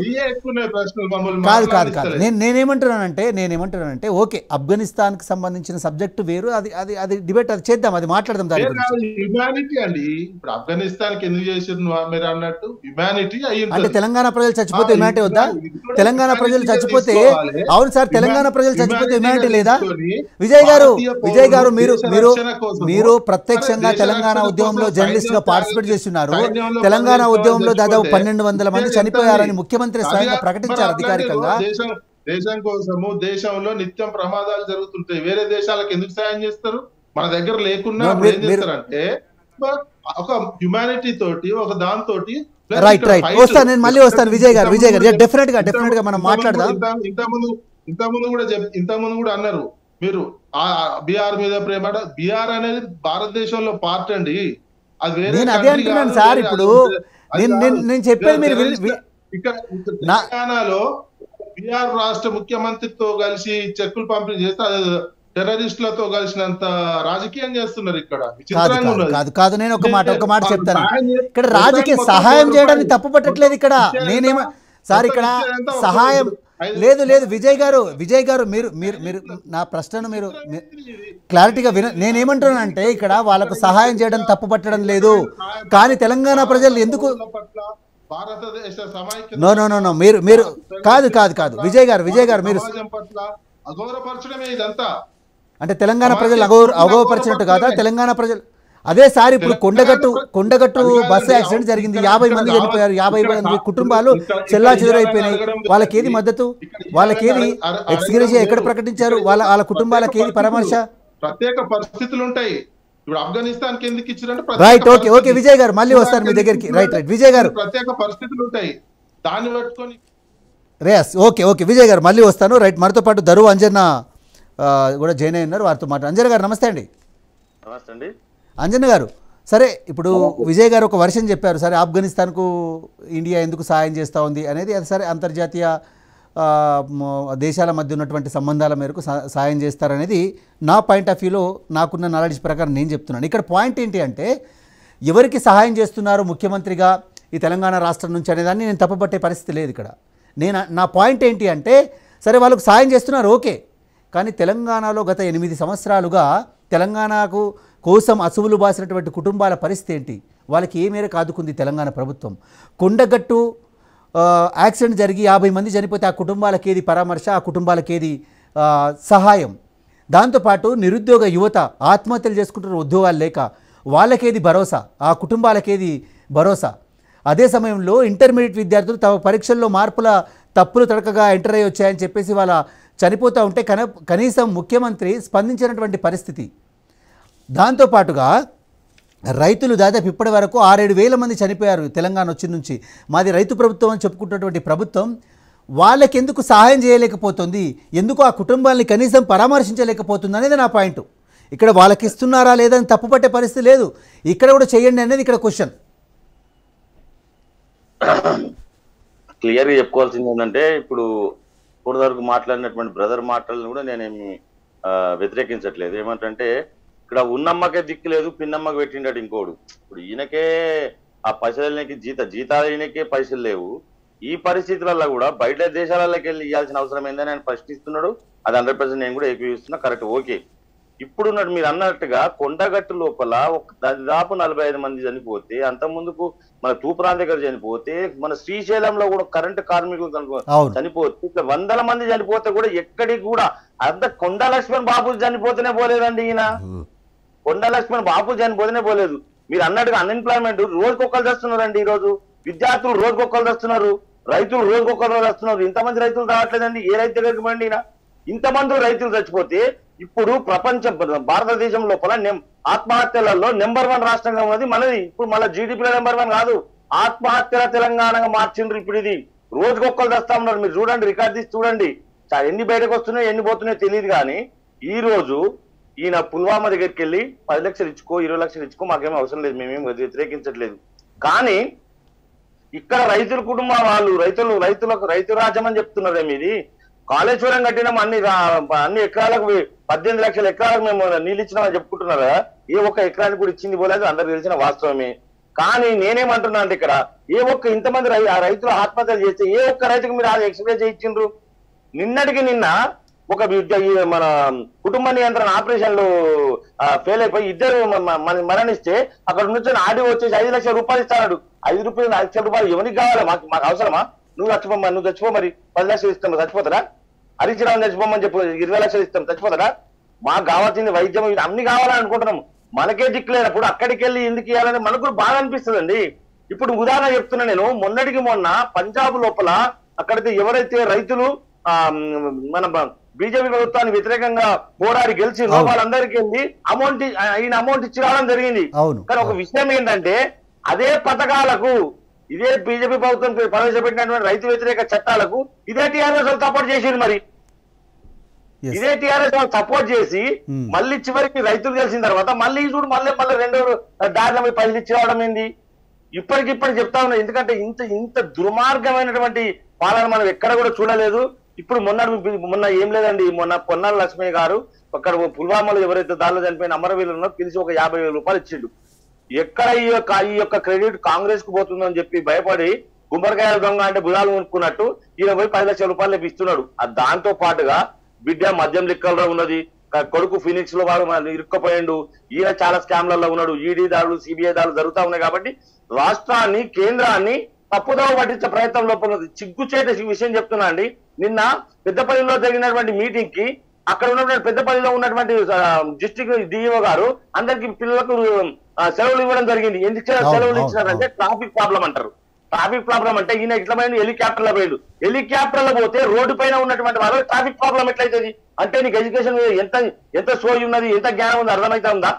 S1: కాదు కాదు కాదు నేను నేనేమంటున్నానంటే నేనేమంటున్నానంటే ఓకే ఆఫ్ఘనిస్తాన్కి సంబంధించిన సబ్జెక్టు వేరు అది అది అది డిబేట్ అది చేద్దాం అది మాట్లాడదాం దాని గురించి
S2: హ్యుమానిటీ అండి ఇప్పుడు ఆఫ్ఘనిస్తాన్ కి ఎందుకు చేసారు నువ్వు మీరు అన్నట్టు హ్యుమానిటీ అయ్యి
S1: అంటే
S2: ఉంటుంది.
S1: తెలంగాణ ప్రజలు చచ్చిపోతే
S2: ఆ,
S1: హ్యుమానిటీ వద్దా
S2: ఇది కూడా
S1: తెలంగాణ ప్రజలు
S2: humanity
S1: చచ్చిపోతే
S2: తీసుకోవాలి.
S1: అవును సార్ తెలంగాణ ప్రజలు చచ్చిపోతే
S2: Humanity
S1: హ్యుమానిటీ లేదా
S2: తీసుకొని
S1: విజయ్ గారు
S2: భారతీయ
S1: విజయ్ గారు
S2: పౌరులు
S1: మీరు
S2: దేశ
S1: మీరు
S2: రక్షణ కోసము,
S1: మీరు ప్రత్యక్షంగా
S2: దేశ
S1: తెలంగాణ
S2: రక్షణ
S1: ఉద్యమంలో
S2: కోసం
S1: జర్నలిస్ట్ గా
S2: సైన్యం
S1: పార్టిసిపేట్
S2: త్యాగం
S1: చేస్తున్నారు
S2: సైన్యంలో
S1: తెలంగాణ
S2: పనిచేసే
S1: ఉద్యమంలో
S2: వాళ్ళు
S1: దాదాపు
S2: చచ్చిపోతే
S1: పన్నెండు వందల మంది
S2: ఇదే
S1: చనిపోయారని
S2: చెప్తుంది.
S1: ముఖ్యమంత్రి స్వయంగా
S2: అదే-
S1: ప్రకటించారు
S2: మరి
S1: అధికారికంగా
S2: అట్లాంటి దేశం దేశం కోసము దేశంలో నిత్యం ప్రమాదాలు జరుగుతుంటాయి వేరే దేశాలకు ఎందుకు సాయం చేస్తారు మన దగ్గర లేకున్నా
S1: No,
S2: అప్పుడు ఏం
S1: మీరు- మీరు-
S2: చేస్తారంటే బ- ఒక హ్యుమానిటీ తోటి ఒక దానితోటి plus
S1: రైట్
S2: ఇక్కడ
S1: రైట్
S2: fight-
S1: వస్తాను నేను మళ్ళీ వస్తాను విజయ్ గారు విజయ్ గారు
S2: ఇంతకుముందు
S1: డెఫినెట్ గా
S2: ఇంతకుముందు
S1: డెఫినెట్ గా మనం
S2: ఇంతకుముందు
S1: మాట్లాడదాం
S2: ఇంత- ఇంతకుముందు ఇంతకుముందు కూడా చెప్ ఇంతకుముందు కూడా అన్నారు మీరు ఆ బీఆర్ మీద ప్రేమ బీఆర్ అనేది భారతదేశంలో పార్ట్ అండి అది వేరే
S1: నేను అదే
S2: country
S1: అంటున్నాను
S2: కాదు,
S1: సార్
S2: వేరే
S1: ఇప్పుడు
S2: అది- అది
S1: నేను నేను
S2: కాదు.
S1: నేను చెప్పేది మీరు విని-
S2: terrorist-
S1: వి-
S2: ఇక్కడ ఇక్కడ
S1: నా-
S2: తెలంగాణలో బీఆర్ రాష్ట్ర ముఖ్యమంత్రితో కలిసి చెక్కులు పంపిణీ చేస్తే అది టెర్రరిస్టులతో కలిసినంత రాజకీయం చేస్తున్నారు ఇక్కడ
S1: కాదు
S2: విచిత్రంగా
S1: కాదు
S2: ఉన్నది
S1: కాదు కాదు నేను ఒక మాట ఒక మాట
S2: వాళ్ళు
S1: చెప్తాను
S2: సహాయం చే-
S1: ఇక్కడ
S2: మొత్తం
S1: రాజకీయ
S2: మొత్తం
S1: సహాయం
S2: కోటి
S1: చేయడానికి
S2: రూపాయలు.
S1: తప్పు పట్టట్లేదు ఇక్కడ
S2: మొత్తం
S1: నేనేమ
S2: ఇచ్చేది
S1: సార్
S2: ఎంత?
S1: ఇక్కడ
S2: మొత్తం ఇచ్చేది ఎంత? ఒక
S1: సహాయం
S2: ఐదు-
S1: లేదు లేదు విజయ్ గారు విజయ్ గారు మీరు మీరు మీరు నా ప్రశ్నను మీరు మీ- క్లారిటీగా విన నేనేమంటున్నానంటే ఇక్కడ వాళ్ళకు సహాయం చేయడం తప్పు పట్టడం లేదు కానీ తెలంగాణ ప్రజలు ఎందుకు
S2: పట్ల భారతదేశ సమైక్యత
S1: నో నో నో నో మీరు మీరు కాదు కాదు కాదు విజయ్ గారు విజయ్ గారు మీరు
S2: సమాజం పట్ల అగౌరవపరచడమే ఇదంతా
S1: అంటే తెలంగాణ ప్రజలు అగౌ అగౌరవపరిచినట్టు కాదా తెలంగాణ ప్రజలు అదే సార్ ఇప్పుడు కొండగట్టు కొండగట్టు బస్సు యాక్సిడెంట్ జరిగింది యాభై మంది చనిపోయారు యాభై మంది కుటుంబాలు చెల్లా చెదురైపోయినాయి వాళ్ళకి ఏది మద్దతు వాళ్ళకి ఏది ఎక్స్గ్రేషియా ఎక్కడ ప్రకటించారు వాళ్ళ వాళ్ళ కుటుంబాలకు ఏది పరామర్శ
S2: ప్రత్యేక పరిస్థితులు ఉంటాయి ఇప్పుడు ఆఫ్ఘనిస్తాన్ కి ఎందుకు ఇచ్చారంటే ప్రత్యేక
S1: రైట్ ఓకే ఓకే
S2: పరిస్థితి.
S1: విజయ్ గారు మళ్ళీ వస్తారు మీ దగ్గరికి రైట్ రైట్ విజయ్ గారు
S2: ప్రత్యేక పరిస్థితులు ఉంటాయి దాన్ని పట్టుకొని
S1: రేస్ ఓకే ఓకే విజయ్ గారు మళ్ళీ వస్తాను రైట్ మనతో పాటు దరువు అంజన్న ఆ, కూడా జాయిన్ అయి ఉన్నారు వారితో మాట అంజన్న గారు నమస్తే అండి
S3: నమస్తే అండి
S1: అంజన్న గారు సరే ఇప్పుడు విజయ్ గారు ఒక వర్షన్ చెప్పారు సరే ఆఫ్ఘనిస్తాన్కు ఇండియా ఎందుకు సహాయం చేస్తూ ఉంది అనేది అది సరే అంతర్జాతీయ ఆ, మ- దేశాల మధ్య ఉన్నటువంటి సంబంధాల మేరకు సా- సాయం చేస్తారనేది నా పాయింట్ ఆఫ్ వ్యూలో నాకున్న నాలెడ్జ్ ప్రకారం నేను చెప్తున్నాను ఇక్కడ పాయింట్ ఏంటి అంటే ఎవరికి సహాయం చేస్తున్నారు ముఖ్యమంత్రిగా ఈ తెలంగాణ రాష్ట్రం నుంచి అనేదాన్ని నేను తప్పుపట్టే పరిస్థితి లేదు ఇక్కడ నేను నా పాయింట్ ఏంటి అంటే సరే వాళ్ళకు సాయం చేస్తున్నారు ఓకే కానీ తెలంగాణలో గత ఎనిమిది సంవత్సరాలుగా తెలంగాణకు కోసం అసువులు బాసినటువంటి కుటుంబాల పరిస్థితి ఏంటి వాళ్ళకి ఏ మేరకు ఆదుకుంది తెలంగాణ ప్రభుత్వం కొండగట్టు ఆ, యాక్సిడెంట్ జరిగి యాభై మంది చనిపోతే ఆ కుటుంబాలకి ఏది పరామర్శ ఆ కుటుంబాలకి ఏది ఆ, సహాయం దాంతోపాటు నిరుద్యోగ యువత ఆత్మహత్యలు చేసుకుంటున్న ఉద్యోగాలు లేక వాళ్ళకేది భరోసా ఆ కుటుంబాలకేది భరోసా అదే సమయంలో ఇంటర్మీడియట్ విద్యార్థులు తమ పరీక్షల్లో మార్పుల తప్పులు తడకగా ఎంటర్ అయ్యి వచ్చాయని చెప్పేసి వాళ్ళ చనిపోతూ ఉంటే కన కనీసం ముఖ్యమంత్రి స్పందించినటువంటి పరిస్థితి దాంతోపాటుగా రైతులు దాదాపు ఇప్పటి వరకు ఆరేడు వేల మంది చనిపోయారు తెలంగాణ వచ్చి నుంచి మాది రైతు ప్రభుత్వం అని చెప్పుకుంటున్నటువంటి ప్రభుత్వం వాళ్ళకి ఎందుకు సహాయం చేయలేకపోతుంది ఎందుకు ఆ కుటుంబాలని కనీసం పరామర్శించలేకపోతుంది అనేది నా పాయింట్ ఇక్కడ వాళ్ళకి ఇస్తున్నారా లేదని తప్పుపట్టే పరిస్థితి లేదు ఇక్కడ కూడా చేయండి అనేది ఇక్కడ క్వశ్చన్
S3: క్లియర్ గా చెప్పుకోవాల్సింది ఏంటంటే ఇప్పుడు ఇప్పటి వరకు మాట్లాడినటువంటి బ్రదర్ మాటలను కూడా నేనేమి ఆ, వ్యతిరేకించట్లేదు ఏమంటే ఇక్కడ ఉన్నమ్మకే దిక్కు లేదు పిన్నమ్మకి పెట్టిండడు ఇంకోడు ఇప్పుడు ఈయనకే ఆ పైసలకి జీత జీతాలు ఈయనకే పైసలు లేవు ఈ పరిస్థితులలో కూడా బయట దేశాలలోకి వెళ్ళి ఇవ్వాల్సిన అవసరం ఏందని ఆయన ప్రశ్నిస్తున్నాడు అది హండ్రెడ్ పర్సెంట్ నేను కూడా ఏకీవిస్తున్నా కరెక్ట్ ఓకే ఇప్పుడు ఉన్నట్టు మీరు అన్నట్టుగా కొండగట్టు లోపల ఒక దాదాపు నలభై ఐదు మంది చనిపోతే అంత ముందుకు మన తూప్రాన్ దగ్గర చనిపోతే మన శ్రీశైలంలో కూడా కరెంటు కార్మికులు కనుక
S1: అవును
S3: చనిపోతే ఇట్లా వందల మంది చనిపోతే కూడా ఎక్కడికి కూడా అంత కొండ లక్ష్మణ్ బాబు చనిపోతేనే పోలేదండి ఈయన కొండ లక్ష్మణ్ బాబు చనిపోతేనే పోలేదు మీరు అన్నట్టుగా అన్ఎంప్లాయ్మెంట్ రోజుకొకరు చేస్తున్నారండి ఈ రోజు విద్యార్థులు రోజుకొకరు చేస్తున్నారు రైతులు రోజుకొకరు చేస్తున్నారు ఇంతమంది రైతులు రావట్లేదండి ఏ రైతు దగ్గరికి పోండి ఈయన ఇంతమంది రైతులు చచ్చిపోతే ఇప్పుడు ప్రపంచ భారతదేశం లోపల నెం- ఆత్మహత్యలలో నెంబర్ వన్ రాష్ట్రంగా ఉన్నది మనది ఇప్పుడు మళ్ళీ జీడిపిలో నెంబర్ వన్ కాదు ఆత్మహత్యల తెలంగాణగా మార్చిండ్రు ఇప్పుడు ఇది రోజుకొక్కరు తెస్తా ఉన్నారు మీరు చూడండి రికార్డ్ తీసి చూడండి చా- ఎన్ని బయటకు వస్తున్నాయో ఎన్ని పోతున్నాయో తెలియదు కానీ ఈ రోజు ఈయన పుల్వామా దగ్గరికి వెళ్ళి పది లక్షలు ఇచ్చుకో ఇరవై లక్షలు ఇచ్చుకో మాకేం అవసరం లేదు మేమేం వ్యతిరేకించట్లేదు కానీ ఇక్కడ రైతుల కుటుంబ వాళ్ళు రైతులు రైతులకు రైతు రాజ్యం అని చెప్తున్నారే మీది కాళేశ్వరం కట్టినాం అన్ని రా- అన్ని ఎకరాలకు వే- పద్దెనిమిది లక్షల ఎకరాలకు మేము నీళ్ళు ఇచ్చినామని చెప్పుకుంటున్నారా ఏ ఒక్క ఎకరానికి కూడా ఇచ్చింది పోలేదు అందరికి తెలిసిన వాస్తవమే కానీ నేనేమంటున్నా అంటే ఇక్కడ ఏ ఒక్క ఇంతమంది రై- ఆ రైతులు ఆత్మహత్యలు చేస్తే ఏ ఒక్క రైతుకు మీరు అది ఎక్స్ప్రెస్ చేయించిండ్రు నిన్నటికి నిన్న ఒక విద్య ఈ మన కుటుంబ నియంత్రణ ఆపరేషన్ లో ఫెయిల్ అయిపోయి ఇద్దరు మ- మ- మన మరణిస్తే అక్కడ నుంచి ఆడియో వచ్చేసి ఐదు లక్షల రూపాయలు ఇస్తాడు ఐదు రూపాయలు ఐదు లక్షల రూపాయలు ఎవరికి కావాలి మాకు మాకు అవసరమా నువ్వు చచ్చిపోమ్మా నువ్వు చచ్చిపో మరి పది లక్షలు ఇస్తాం చచ్చిపోతారా హరిచరావు చచ్చిపోమని చెప్పు ఇరవై లక్షలు ఇస్తాం చచ్చిపోతారా మాకు కావాల్సింది వైద్యం ఇది అన్ని కావాలని అనుకుంటున్నాం మనకే దిక్కు లేనప్పుడు అక్కడికి వెళ్ళి ఎందుకు ఇవ్వాలని మనకు కూడా బాగా అనిపిస్తుందండి ఇప్పుడు ఉదాహరణ చెప్తున్నా నేను మొన్నటికి మొన్న పంజాబ్ లోపల అక్కడికి ఎవరైతే రైతులు ఆ, మన బీజేపీ ప్రభుత్వానికి వ్యతిరేకంగా పోరాడి గెలిచి వాళ్ళందరికీ వెళ్ళి అమౌంట్ ఈయన అమౌంట్ ఇచ్చి రావడం జరిగింది
S1: అవును
S3: కానీ ఒక విషయం ఏంటంటే అదే పథకాలకు ఇదే బీజేపీ ప్రభుత్వం ప్రవేశపెట్టినటువంటి రైతు వ్యతిరేక చట్టాలకు ఇదే టీఆర్ఎస్ వాళ్ళు సపోర్ట్ చేసింది మరి
S1: Yes.
S3: ఇదే టీఆర్ఎస్ వాళ్ళు సపోర్ట్ చేసి
S1: Hmm.
S3: మళ్ళీ చివరికి రైతులు గెలిచిన తర్వాత మళ్ళీ చూడు మళ్ళీ మళ్ళీ రెండో దారిలో పోయి పైసలు ఇచ్చి రావడం ఏంది ఇప్పటికిప్పుడు చెప్తా ఉన్నా ఎందుకంటే ఇంత ఇంత దుర్మార్గమైనటువంటి పాలన మనం ఎక్కడ కూడా చూడలేదు ఇప్పుడు మొన్న మొన్న ఏం లేదండి మొన్న పొన్నాల లక్ష్మి గారు అక్కడ పుల్వామాలో ఎవరైతే దానిలో చనిపోయిన అమరవీరులు ఉన్నారో పిలిచి ఒక యాభై వేల రూపాయలు ఇచ్చిండు ఎక్కడ ఈ యొక్క ఈ యొక్క క్రెడిట్ కాంగ్రెస్ కు పోతుందని చెప్పి భయపడి గుమ్మడికాయల దొంగ అంటే బుధాలు కొనుక్కున్నట్టు ఈయన పోయి పది లక్షల రూపాయలు ఇస్తున్నాడు ఆ దాంతో పాటుగా బిడ్డ మద్యం లిక్కల్లో ఉన్నది క- కొడుకు ఫినిక్స్ లో వాడు మన ఇరుక్కపోయిండు ఈయన చాలా స్కామ్లలో ఉన్నాడు ఈడీ దాడులు సిబిఐ దాడులు జరుగుతా ఉన్నాయి కాబట్టి రాష్ట్రాన్ని కేంద్రాన్ని తప్పుదోవ పట్టించే ప్రయత్నం లోపల ఉంది. సిగ్గుచేట విషయం చెప్తున్నా అండి నిన్న పెద్దపల్లిలో జరిగినటువంటి మీటింగ్ కి అక్కడ ఉన్నటువంటి పెద్దపల్లిలో ఉన్నటువంటి డిస్ట్రిక్ట్ డిఈఓ గారు అందరికి పిల్లలకు ఆ, సెలవులు ఇవ్వడం జరిగింది ఎందుకు సెలవు-
S1: అవును,
S3: సెలవులు
S1: అవును,
S3: ఇచ్చినారంటే ట్రాఫిక్ ప్రాబ్లం అంటారు ట్రాఫిక్ ప్రాబ్లం అంటే ఈయన ఇట్లా పోయిండు హెలికాప్టర్ లో పోయిండు హెలికాప్టర్ లో పోతే రోడ్డు పైన ఉన్నటువంటి వాళ్ళకి ట్రాఫిక్ ప్రాబ్లం ఎట్లయితుంది అంటే నీకు ఎడ్యుకేషన్ మీద ఎంత ఎంత సోయి ఉన్నది ఎంత జ్ఞానం ఉంది అర్థమైతా ఉందా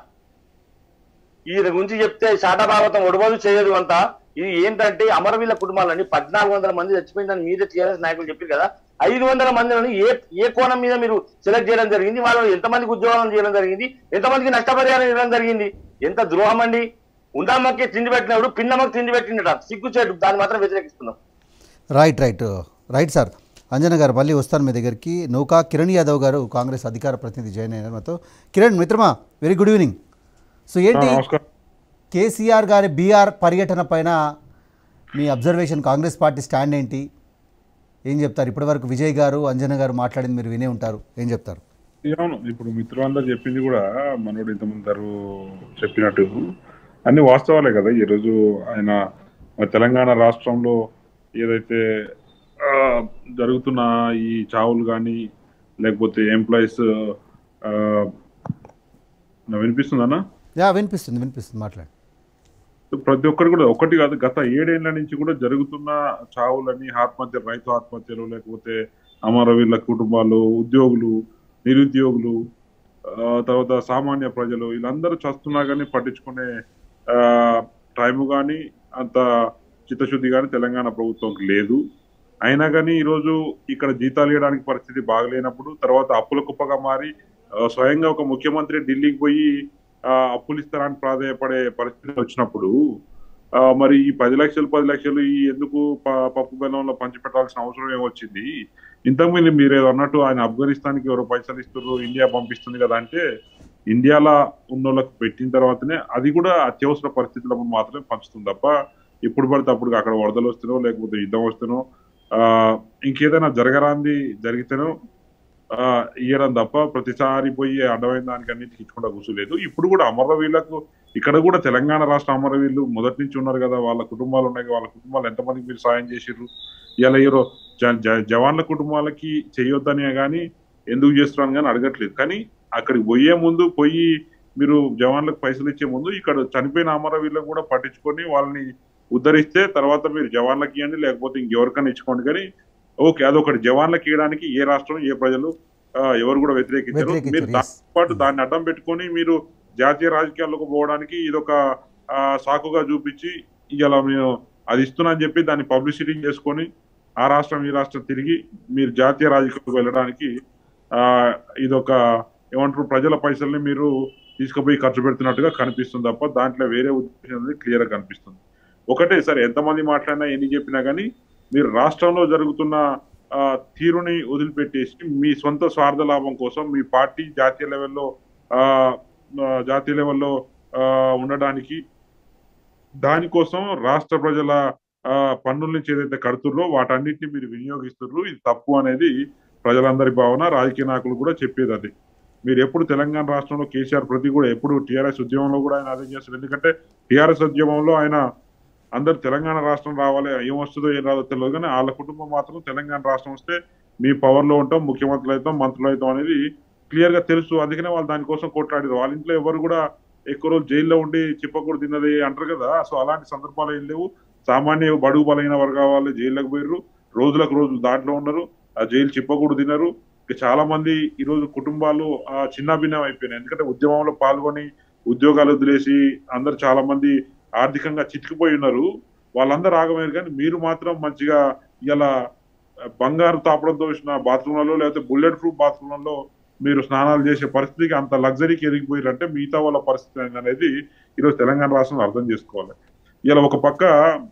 S3: ఈ గురించి చెప్తే శాటభాగవతం ఒడవదు చేయదు అంతా ఇది ఏంటంటే అమరవీల కుటుంబాలని పద్నాలుగు వందల మంది చచ్చిపోయిందని మీరే టీఆర్ఎస్ నాయకులు చెప్పారు కదా ఐదు వందల మందిని ఏ ఏ కోణం మీద మీరు సెలెక్ట్ చేయడం జరిగింది వాళ్ళు ఎంతమందికి ఉద్యోగాలు చేయడం జరిగింది ఎంతమందికి నష్టపరిహారం ఇవ్వడం జరిగింది ఎంత ద్రోహం అండి ఉండామక్కి తిండి పెట్టినప్పుడు పిన్నమ్మకి తిండి పెట్టిండట సిగ్గుచేటు దాన్ని మాత్రం వ్యతిరేకిస్తున్నాం
S1: right right right sir Anjana గారు మళ్ళీ వస్తాను మీ దగ్గరికి నౌకా కిరణ్ యాదవ్ గారు కాంగ్రెస్ అధికార ప్రతినిధి జాయిన్ అయినారు మాతో కిరణ్ మిత్రమా వెరీ గుడ్ ఈవినింగ్ సో ఏంటి
S4: నమస్కారం
S1: కేసీఆర్ గారి బీఆర్ పర్యటన పైన మీ అబ్జర్వేషన్ కాంగ్రెస్ పార్టీ స్టాండ్ ఏంటి ఏం చెప్తారు ఇప్పటివరకు విజయ్ గారు అంజన గారు మాట్లాడింది మీరు వినే ఉంటారు ఏం చెప్తారు
S4: అవును ఇప్పుడు మిత్రులందరూ చెప్పింది కూడా మనోడు ఇంతమంది చెప్పినట్టు అన్ని వాస్తవాలే కదా ఈరోజు ఆయన మన తెలంగాణ రాష్ట్రంలో ఏదైతే ఆ, జరుగుతున్న ఈ చావులు కానీ లేకపోతే ఎంప్లాయీస్ వినిపిస్తుందన్నా
S1: యా వినిపిస్తుంది వినిపిస్తుంది మాట్లాడు
S4: ప్రతి ఒక్కరు కూడా ఒకటి కాదు గత ఏడేళ్ల నుంచి కూడా జరుగుతున్న చావులని ఆత్మహత్య రైతు ఆత్మహత్యలు లేకపోతే అమరవీరుల కుటుంబాలు ఉద్యోగులు నిరుద్యోగులు ఆ, తర్వాత సామాన్య ప్రజలు వీళ్ళందరూ చస్తున్నా కానీ పట్టించుకునే టైం కానీ అంత చిత్తశుద్ధి కానీ తెలంగాణ ప్రభుత్వంకి లేదు అయినా కానీ ఈరోజు ఇక్కడ జీతాలు ఇవ్వడానికి పరిస్థితి బాగలేనప్పుడు తర్వాత అప్పుల కుప్పగా మారి ఆ, స్వయంగా ఒక ముఖ్యమంత్రి ఢిల్లీకి పోయి ఆ, అప్పులు ఇస్తారని ప్రాధాయపడే పరిస్థితి వచ్చినప్పుడు ఆ, మరి ఈ పది లక్షలు పది లక్షలు ఈ ఎందుకు ప- పప్పు బెల్లంలో పంచిపెట్టాల్సిన అవసరం ఏమొచ్చింది ఇంతకుముందు మీరు ఏదో అన్నట్టు ఆయన ఆఫ్ఘనిస్తాన్కి ఎవరో పైసలు ఇస్తున్నారు ఇండియా పంపిస్తుంది కదా అంటే ఇండియాలో ఉన్నోళ్ళకు పెట్టిన తర్వాతనే అది కూడా అత్యవసర పరిస్థితులకు మాత్రమే పంచుతుంది తప్ప ఎప్పుడు పడితే అప్పుడు అక్కడ వరదలు వస్తేనో లేకపోతే యుద్ధం వస్తేనో ఆ, ఇంకేదైనా జరగరాంది జరిగితేనో ఆ, ఇయ్యడం తప్ప ప్రతిసారి పోయి అడ్డమైన దానికి అన్నిటికి ఇచ్చుకుంటా కూర్చోలేదు ఇప్పుడు కూడా అమరవీళ్ళకు ఇక్కడ కూడా తెలంగాణ రాష్ట్ర అమరవీళ్ళు మొదటి నుంచి ఉన్నారు కదా వాళ్ళ కుటుంబాలు ఉన్నాయి కదా, వాళ్ళ కుటుంబాలు ఎంతమందికి మీరు సాయం చేసిర్రు ఇలా ఎవరో జ- జ- జవాన్ల కుటుంబాలకి చేయొద్దనే కానీ ఎందుకు చేస్తున్నాను కానీ అడగట్లేదు కానీ అక్కడికి పోయే ముందు పోయి మీరు జవాన్లకు పైసలు ఇచ్చే ముందు ఇక్కడ చనిపోయిన అమరవీళ్ళకు కూడా పట్టించుకొని వాళ్ళని ఉద్ధరిస్తే తర్వాత మీరు జవాన్లకి ఇవ్వండి లేకపోతే ఇంకెవరికైనా ఇచ్చుకోండి కానీ ఓకే అదొకటి జవాన్లకి ఇవ్వడానికి ఏ రాష్ట్రం ఏ ప్రజలు ఆ, ఎవరు కూడా వ్యతిరేకించారు
S1: వ్యతిరేకించరు,
S4: మీరు
S1: yes.
S4: దాంతో పాటు దాన్ని అడ్డం పెట్టుకొని మీరు జాతీయ రాజకీయాల్లోకి పోవడానికి ఇదొక ఆ, సాకుగా చూపించి ఇలా మేము అది ఇస్తున్నా అని చెప్పి దాన్ని పబ్లిసిటీ చేసుకొని ఆ రాష్ట్రం ఈ రాష్ట్రం తిరిగి మీరు జాతీయ రాజకీయాలకు వెళ్ళడానికి ఆ ఇదొక ఏమంటారు ప్రజల పైసల్ని మీరు తీసుకుపోయి ఖర్చు పెడుతున్నట్టుగా కనిపిస్తుంది తప్ప దాంట్లో వేరే ఉద్దేశం అనేది క్లియర్ గా కనిపిస్తుంది ఒకటే సరే ఎంతమంది మాట్లాడినా ఎన్ని చెప్పినా కానీ మీరు రాష్ట్రంలో జరుగుతున్న ఆ, తీరుని వదిలిపెట్టేసి మీ సొంత స్వార్థ లాభం కోసం మీ పార్టీ జాతీయ లెవెల్లో ఆ, ఆ, జాతీయ లెవెల్లో ఆ, ఉండడానికి దానికోసం రాష్ట్ర ప్రజల ఆ, పన్నుల నుంచి ఏదైతే కడుతుర్రో వాటన్నిటిని మీరు వినియోగిస్తుర్రు ఇది తప్పు అనేది ప్రజలందరి భావన రాజకీయ నాయకులు కూడా చెప్పేది అది మీరు ఎప్పుడు తెలంగాణ రాష్ట్రంలో కేసీఆర్ ప్రతి కూడా ఎప్పుడు టీఆర్ఎస్ ఉద్యమంలో కూడా ఆయన అదే చేస్తారు ఎందుకంటే టీఆర్ఎస్ ఉద్యమంలో ఆయన అందరు తెలంగాణ రాష్ట్రం రావాలి ఏం వస్తుందో ఏం రాదో తెలియదు కానీ వాళ్ళ కుటుంబం మాత్రం తెలంగాణ రాష్ట్రం వస్తే మీ పవర్ లో ఉంటాం ముఖ్యమంత్రులు అవుతాం మంత్రులు అవుతాం అనేది క్లియర్ గా తెలుసు అందుకనే వాళ్ళు దానికోసం కొట్లాడారు వాళ్ళ ఇంట్లో ఎవరు కూడా ఎక్కువ రోజులు జైల్లో ఉండి చిప్పకూడు తిన్నది అంటారు కదా సో అలాంటి సందర్భాలు ఏం లేవు సామాన్య బడుగు బలైన వర్గాల వాళ్ళు జైల్లోకి పోయారు రోజులకు రోజులు దాంట్లో ఉన్నారు ఆ జైలు చిప్పకూడు తినరు ఇక చాలా మంది ఈ రోజు కుటుంబాలు ఆ చిన్నాభిన్నం అయిపోయినాయి ఎందుకంటే ఉద్యమంలో పాల్గొని ఉద్యోగాలు వదిలేసి అందరు చాలా మంది ఆర్థికంగా చితికిపోయి ఉన్నారు వాళ్ళందరూ ఆగమయ్యారు కానీ మీరు మాత్రం మంచిగా ఇలా బంగారు తాపడంతో వచ్చిన బాత్రూమ్లలో లేకపోతే బుల్లెట్ ప్రూఫ్ బాత్రూమ్లలో మీరు స్నానాలు చేసే పరిస్థితికి అంత లగ్జరీకి ఎదిగిపోయారంటే మిగతా వాళ్ళ పరిస్థితి ఏంది అనేది ఈరోజు తెలంగాణ రాష్ట్రంలో అర్థం చేసుకోవాలి ఇలా ఒక పక్క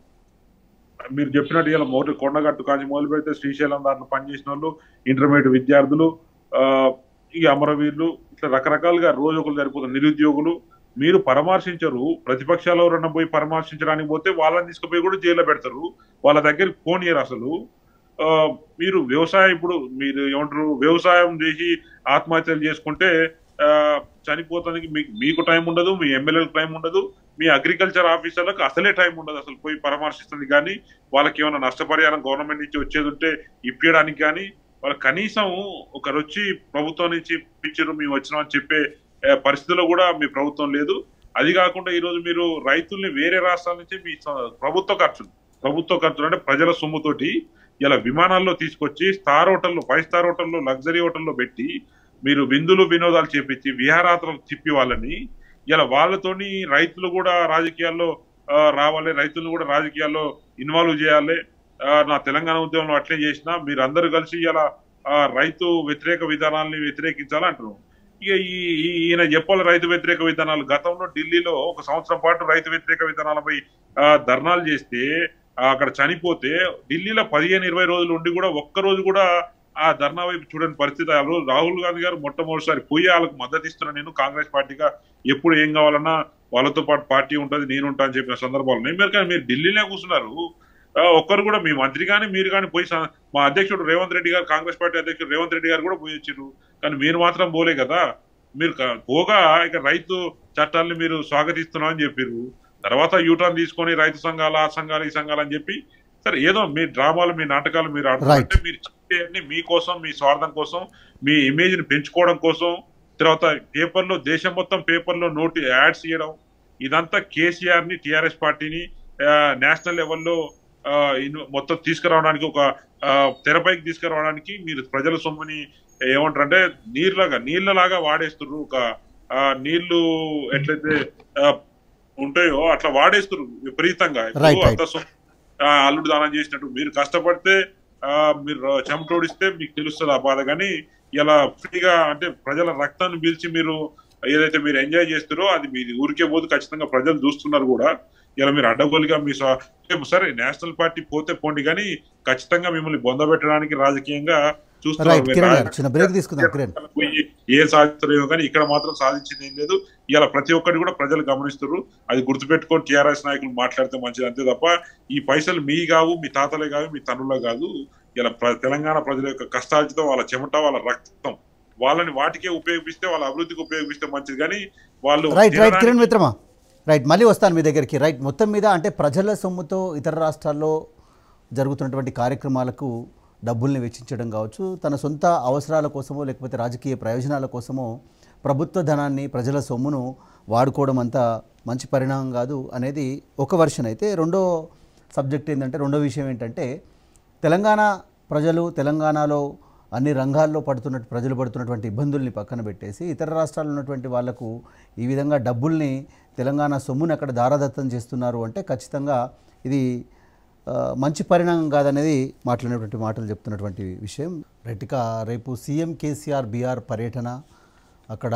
S4: మీరు చెప్పినట్టు ఇలా మొదటి కొండగట్టు కాంచి మొదలు పెడితే శ్రీశైలం దాంట్లో పనిచేసిన వాళ్ళు ఇంటర్మీడియట్ విద్యార్థులు ఆ, ఈ అమరవీరులు ఇట్లా రకరకాలుగా రోజు ఒకరు సరిపోతున్న నిరుద్యోగులు మీరు పరామర్శించరు ప్రతిపక్షాలు ఎవరన్నా పోయి పరామర్శించడానికి పోతే వాళ్ళని తీసుకుపోయి కూడా జైల్లో పెడతారు వాళ్ళ దగ్గరికి పోనీయరు అసలు ఆ, మీరు వ్యవసాయం ఇప్పుడు మీరు ఏమంటారు వ్యవసాయం చేసి ఆత్మహత్యలు చేసుకుంటే ఆ, చనిపోతానికి మీకు మీకు టైం ఉండదు మీ ఎమ్మెల్యేలకు టైం ఉండదు మీ అగ్రికల్చర్ ఆఫీసర్లకు అసలే టైం ఉండదు అసలు పోయి పరామర్శిస్తుంది కానీ వాళ్ళకి ఏమైనా నష్టపరిహారం గవర్నమెంట్ నుంచి వచ్చేది ఉంటే ఇప్పించడానికి కానీ వాళ్ళ కనీసం ఒకరు వచ్చి ప్రభుత్వం నుంచి ఇప్పించారు మేము వచ్చినామని చెప్పే ఆ, పరిస్థితిలో కూడా మీ ప్రభుత్వం లేదు అది కాకుండా ఈ రోజు మీరు రైతుల్ని వేరే రాష్ట్రాల నుంచి మీ స- ప్రభుత్వ ఖర్చులు ప్రభుత్వ ఖర్చులు అంటే ప్రజల సొమ్ముతోటి ఇలా విమానాల్లో తీసుకొచ్చి స్టార్ హోటల్లో ఫైవ్ స్టార్ హోటల్లో లగ్జరీ హోటల్లో పెట్టి మీరు విందులు వినోదాలు చేపించి విహారాత్రలు తిప్పి వాళ్ళని ఇలా వాళ్ళతోని రైతులు కూడా రాజకీయాల్లో ఆ, రావాలి రైతులను కూడా రాజకీయాల్లో ఇన్వాల్వ్ చేయాలి ఆ, నా తెలంగాణ ఉద్యమంలో అట్లే చేసిన మీరు అందరూ కలిసి ఇలా ఆ, రైతు వ్యతిరేక విధానాల్ని వ్యతిరేకించాలంటారు ఇక ఈ ఈ- ఈయన చెప్పాలి రైతు వ్యతిరేక విధానాలు గతంలో ఢిల్లీలో ఒక సంవత్సరం పాటు రైతు వ్యతిరేక విధానాలపై ఆ, ధర్నాలు చేస్తే ఆ, అక్కడ చనిపోతే ఢిల్లీలో పదిహేను ఇరవై రోజులు ఉండి కూడా ఒక్క రోజు కూడా ఆ ధర్నా వైపు చూడని పరిస్థితి ఆ రోజు రాహుల్ గాంధీ గారు మొట్టమొదటిసారి పోయి వాళ్ళకు మద్దతు ఇస్తున్నా నేను కాంగ్రెస్ పార్టీగా ఎప్పుడు ఏం కావాలన్నా వాళ్ళతో పాటు పార్టీ ఉంటుంది నేను ఉంటా అని చెప్పిన సందర్భాలు ఉన్నాయి మీరు కానీ మీరు ఢిల్లీలో కూర్చున్నారు ఆ, ఒక్కరు కూడా మీ మంత్రి కానీ మీరు కానీ పోయి స- మా అధ్యక్షుడు రేవంత్ రెడ్డి గారు కాంగ్రెస్ పార్టీ అధ్యక్షుడు రేవంత్ రెడ్డి గారు కూడా పోయి వచ్చారు కానీ మీరు మాత్రం పోలే కదా మీరు క- పోగా ఇక రైతు చట్టాలని మీరు స్వాగతిస్తున్నాం అని చెప్పారు తర్వాత యూటర్న్ తీసుకొని రైతు సంఘాలు ఆ సంఘాలు ఈ సంఘాలు అని చెప్పి సరే ఏదో మీ డ్రామాలు మీ నాటకాలు మీరు ఆడుతుంటే మీరు చెప్పేయన్ని మీకోసం మీ స్వార్థం కోసం మీ ఇమేజ్ ని పెంచుకోవడం కోసం తర్వాత పేపర్లో దేశం మొత్తం పేపర్లో నోటి యాడ్స్ ఇవ్వడం ఇదంతా కేసీఆర్ ని టిఆర్ఎస్ పార్టీని ఆ, నేషనల్ లెవెల్లో ఆ, ఇన్- మొత్తం తీసుకురావడానికి ఒక ఆ, తెరపైకి తీసుకురావడానికి మీరు ప్రజల సొమ్ముని ఏమంటారంటే నీళ్ళగా నీళ్ళలాగా వాడేస్తున్నారు ఒక ఆ, నీళ్లు ఎట్లయితే ఆ, ఉంటాయో అట్లా వాడేస్తున్నారు విపరీతంగా ఇప్పుడు
S1: Right, right.
S4: అంత సొమ్ము, ఆ, అల్లుడు దానం చేసినట్టు మీరు కష్టపడితే ఆ, మీరు చెమటోడిస్తే మీకు తెలుస్తుంది ఆ బాధ కానీ ఇలా ఫ్రీగా అంటే ప్రజల రక్తాన్ని పీల్చి మీరు ఏదైతే మీరు ఎంజాయ్ చేస్తారో అది మీ ఊరికే పోదు ఖచ్చితంగా ప్రజలు చూస్తున్నారు కూడా ఇలా మీరు అడ్డగోలుగా మీ స్వ- రేపు సరే నేషనల్ పార్టీ పోతే పోండి కానీ ఖచ్చితంగా మిమ్మల్ని బొందబెట్టడానికి రాజకీయంగా చూస్తున్నారు
S1: రైట్
S4: మీరు
S1: కిరణ్ గారు
S4: రాజకీయ
S1: చిన్న బ్రేక్ తీసుకుందాం కిరణ్
S4: పోయి ఏం సాధిస్తారేమో కానీ ఇక్కడ మాత్రం సాధించింది ఏం లేదు ఇలా ప్రతి ఒక్కటి కూడా ప్రజలు గమనిస్తారు అది గుర్తుపెట్టుకొని టీఆర్ఎస్ నాయకులు మాట్లాడితే మంచిది అంతే తప్ప ఈ పైసలు మీ కావు మీ తాతలే కావు మీ తనులే కాదు ఇలా ప్ర- తెలంగాణ ప్రజల యొక్క కష్టార్జితం వాళ్ళ చెమట వాళ్ళ రక్తం వాళ్ళని వాటికే ఉపయోగిస్తే వాళ్ళ అభివృద్ధికి ఉపయోగిస్తే మంచిది కానీ వాళ్ళు
S1: రైట్ రైట్
S4: తినడానికి-
S1: కిరణ్ మిత్రమా రైట్ మళ్ళీ వస్తాను మీ దగ్గరికి రైట్ మొత్తం మీద అంటే ప్రజల సొమ్ముతో ఇతర రాష్ట్రాల్లో జరుగుతున్నటువంటి కార్యక్రమాలకు డబ్బుల్ని వెచ్చించడం కావచ్చు తన సొంత అవసరాల కోసమో లేకపోతే రాజకీయ ప్రయోజనాల కోసమో ప్రభుత్వ ధనాన్ని ప్రజల సొమ్మును వాడుకోవడం అంతా మంచి పరిణామం కాదు అనేది ఒక వర్షన్ అయితే రెండో సబ్జెక్ట్ ఏంటంటే రెండో విషయం ఏంటంటే తెలంగాణ ప్రజలు తెలంగాణలో అన్ని రంగాల్లో పడుతున్న ప్రజలు పడుతున్నటువంటి ఇబ్బందుల్ని పక్కన పెట్టేసి ఇతర రాష్ట్రాల్లో ఉన్నటువంటి వాళ్లకు ఈ విధంగా డబ్బుల్ని తెలంగాణ సొమ్ముని అక్కడ దారాదత్తం చేస్తున్నారు అంటే ఖచ్చితంగా ఇది ఆ, మంచి పరిణామం కాదనేది మాట్లాడినటువంటి మాటలు చెప్తున్నటువంటి విషయం రైట్క రేపు సీఎం కేసీఆర్ బీఆర్ పర్యటన అక్కడ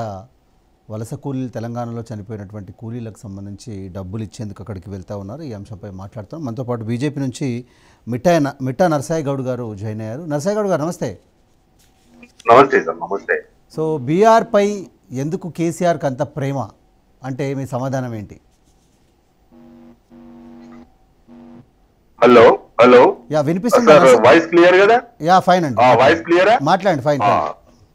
S1: వలస కూలీలు తెలంగాణలో చనిపోయినటువంటి కూలీలకు సంబంధించి డబ్బులు ఇచ్చేందుకు అక్కడికి వెళ్తూ ఉన్నారు ఈ అంశంపై మాట్లాడుతాం మనతో పాటు బీజేపీ నుంచి మిఠా న- మిఠా నరసాయి గౌడ్ గారు జాయిన్ అయ్యారు నరసాయి గౌడ్ గారు నమస్తే
S3: నమస్తే సార్ నమస్తే
S1: సో బీఆర్పై ఎందుకు కేసీఆర్కి అంత ప్రేమ అంటే మీ సమాధానం ఏంటి
S3: హలో హలో
S1: యా వినిపిస్తుంది
S3: సార్
S1: నరస-
S3: వాయిస్ క్లియర్ కదా
S1: యా ఫైన్ అండి
S3: వాయిస్ క్లియరా
S1: మాట్లాడండి ఫైన్ ఫైన్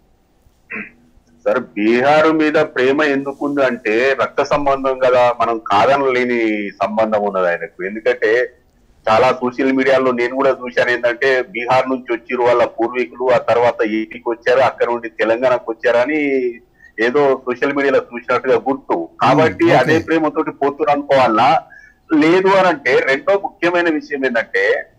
S3: సార్ బీహార్ మీద ప్రేమ ఎందుకుంది అంటే రక్త సంబంధం కదా మనం కాదనలేని సంబంధం ఉన్నది ఆయనకు ఎందుకంటే చాలా సోషల్ మీడియాలో నేను కూడా చూశాను ఏంటంటే బీహార్ నుంచి వచ్చిరు వాళ్ళ పూర్వీకులు ఆ తర్వాత ఏపీకి వచ్చారు అక్కడ నుండి తెలంగాణకు వచ్చారని ఏదో సోషల్ మీడియాలో చూసినట్టుగా గుర్తు కాబట్టి
S1: okay.
S3: అదే ప్రేమతోటి పోతున్నారు అనుకోవాలా లేదు అని అంటే రెండో ముఖ్యమైన విషయం ఏంటంటే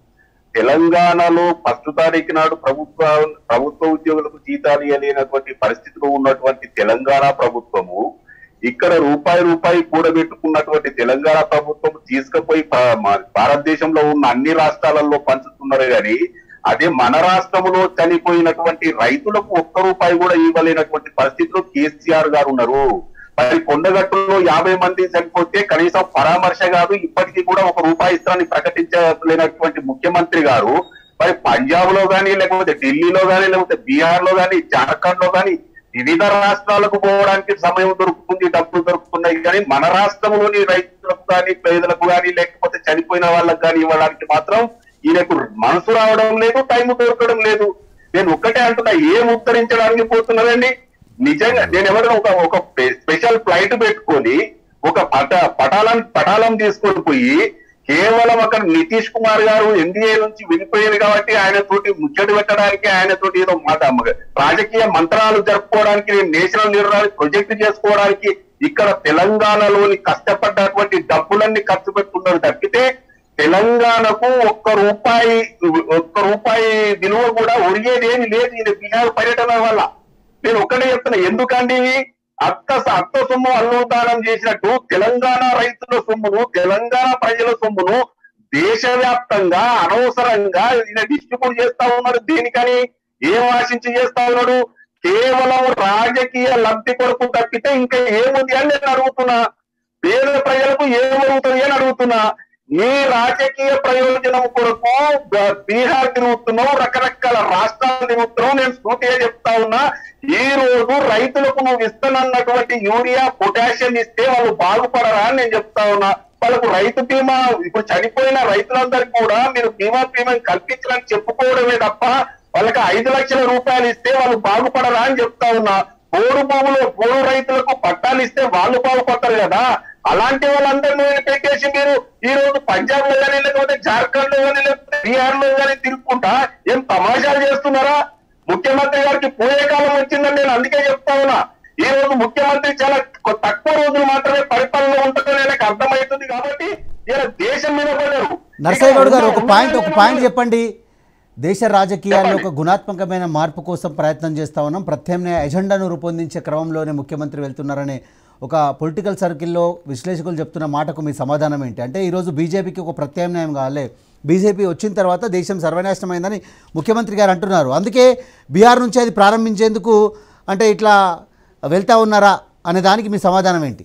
S5: తెలంగాణలో ఫస్ట్ తారీఖు నాడు ప్రభుత్వ ప్రభుత్వ ఉద్యోగులకు జీతాలు ఇవ్వలేనటువంటి పరిస్థితిలో ఉన్నటువంటి తెలంగాణ ప్రభుత్వము ఇక్కడ రూపాయి రూపాయి కూడబెట్టుకున్నటువంటి తెలంగాణ ప్రభుత్వం తీసుకుపోయి ప- మా- భారతదేశంలో ఉన్న అన్ని రాష్ట్రాలలో పంచుతున్నారు కానీ అదే మన రాష్ట్రంలో చనిపోయినటువంటి రైతులకు ఒక్క రూపాయి కూడా ఇవ్వలేనటువంటి పరిస్థితిలో కేసీఆర్ గారు ఉన్నారు మరి కొండగట్టులో యాభై మంది చనిపోతే కనీసం పరామర్శ కాదు ఇప్పటికీ కూడా ఒక రూపాయి ఇస్తారని ప్రకటించలేనటువంటి ముఖ్యమంత్రి గారు మరి పంజాబ్ లో గానీ లేకపోతే ఢిల్లీలో గానీ లేకపోతే బీహార్ లో గానీ జార్ఖండ్ లో గానీ వివిధ రాష్ట్రాలకు పోవడానికి సమయం దొరుకుతుంది డబ్బులు దొరుకుతున్నాయి కానీ మన రాష్ట్రంలోని రైతులకు కానీ పేదలకు కానీ లేకపోతే చనిపోయిన వాళ్ళకి కానీ ఇవ్వడానికి మాత్రం ఈయనకు మనసు రావడం లేదు టైం దొరకడం లేదు నేను ఒక్కటే అంటున్నా ఏం ఉత్తరించడానికి పోతున్నారండి నిజంగా నేను ఎవరైనా ఒక ఒక స్పెషల్ ఫ్లైట్ పెట్టుకొని ఒక పట పటాలం పటాలం తీసుకొని పోయి కేవలం అక్కడ నితీష్ కుమార్ గారు ఎన్డీఏ నుంచి విడిపోయారు కాబట్టి ఆయన తోటి ముచ్చట పెట్టడానికి ఆయన తోటి ఏదో మాట రాజకీయ మంత్రాలు జరుపుకోవడానికి నేషనల్ లీడర్ ప్రొజెక్ట్ చేసుకోవడానికి ఇక్కడ తెలంగాణలోని కష్టపడ్డటువంటి డబ్బులన్నీ ఖర్చు పెట్టుకున్నారు తప్పితే తెలంగాణకు ఒక్క రూపాయి ఒక్క రూపాయి విలువ కూడా ఒరిగేదేమి లేదు ఇది బీహార్ పర్యటన వల్ల నేను ఒక్కటే చెప్తున్నా ఎందుకండి ఇవి? అత్త అత్త సొమ్ము అల్లుదానం చేసినట్టు తెలంగాణ రైతుల సొమ్మును తెలంగాణ ప్రజల సొమ్మును దేశవ్యాప్తంగా అనవసరంగా ఈయన డిస్ట్రిబ్యూట్ చేస్తా ఉన్నాడు దేనికని ఏం ఆశించి చేస్తా ఉన్నాడు కేవలం రాజకీయ లబ్ధి కొరకు తప్పితే ఇంకా ఏముంది అని నేను అడుగుతున్నా పేద ప్రజలకు ఏమవుతుంది అని అడుగుతున్నా నీ రాజకీయ ప్రయోజనం కొరకు బ- బీహార్ తిరుగుతున్నావు రకరకాల రాష్ట్రాలు తిరుగుతున్నావు నేను సూటిగా చెప్తా ఉన్నా ఈ రోజు రైతులకు నువ్వు ఇస్తానన్నటువంటి యూరియా పొటాషియం ఇస్తే వాళ్ళు బాగుపడరా అని నేను చెప్తా ఉన్నా వాళ్ళకు రైతు బీమా ఇప్పుడు చనిపోయిన రైతులందరికీ కూడా మీరు బీమా బీమా కల్పించాలని చెప్పుకోవడమే తప్ప వాళ్ళకి ఐదు లక్షల రూపాయలు ఇస్తే వాళ్ళు బాగుపడరా అని చెప్తా ఉన్నా పోడు భూములు పోడు రైతులకు పట్టాలు ఇస్తే వాళ్ళు బాగుపడతారు కదా అలాంటి వాళ్ళందరినీ పెట్టేసి మీరు ఈ రోజు పంజాబ్ లో కానీ లేకపోతే జార్ఖండ్ లో కానీ లేకపోతే బీహార్ లో కానీ తిరుగుకుంటా ఏం తమాషాలు చేస్తున్నారా ముఖ్యమంత్రి గారికి పోయే కాలం వచ్చిందని నేను అందుకే చెప్తా ఉన్నా ఈ రోజు ముఖ్యమంత్రి చాలా కొ- తక్కువ రోజులు మాత్రమే పరిపాలన ఉంటుందని నాకు అర్థమవుతుంది కాబట్టి ఇలా దేశం మీద పడ్డారు
S1: నరసయ్య గౌడ్ గారు ఒక పాయింట్ ఒక పాయింట్ చెప్పండి దేశ రాజకీయాల్లో ఒక గుణాత్మకమైన మార్పు కోసం ప్రయత్నం చేస్తా ఉన్నాం ప్రత్యామ్నాయ ఎజెండాను రూపొందించే క్రమంలోనే ముఖ్యమంత్రి వెళ్తున్నారనే ఒక పొలిటికల్ సర్కిల్లో విశ్లేషకులు చెప్తున్న మాటకు మీ సమాధానం ఏంటి అంటే ఈరోజు బీజేపీకి ఒక ప్రత్యామ్నాయం కావాలి బీజేపీ వచ్చిన తర్వాత దేశం సర్వనాశనమైందని ముఖ్యమంత్రి గారు అంటున్నారు అందుకే బీహార్ నుంచి అది ప్రారంభించేందుకు అంటే ఇట్లా వెళ్తా ఉన్నారా అనే దానికి మీ సమాధానం ఏంటి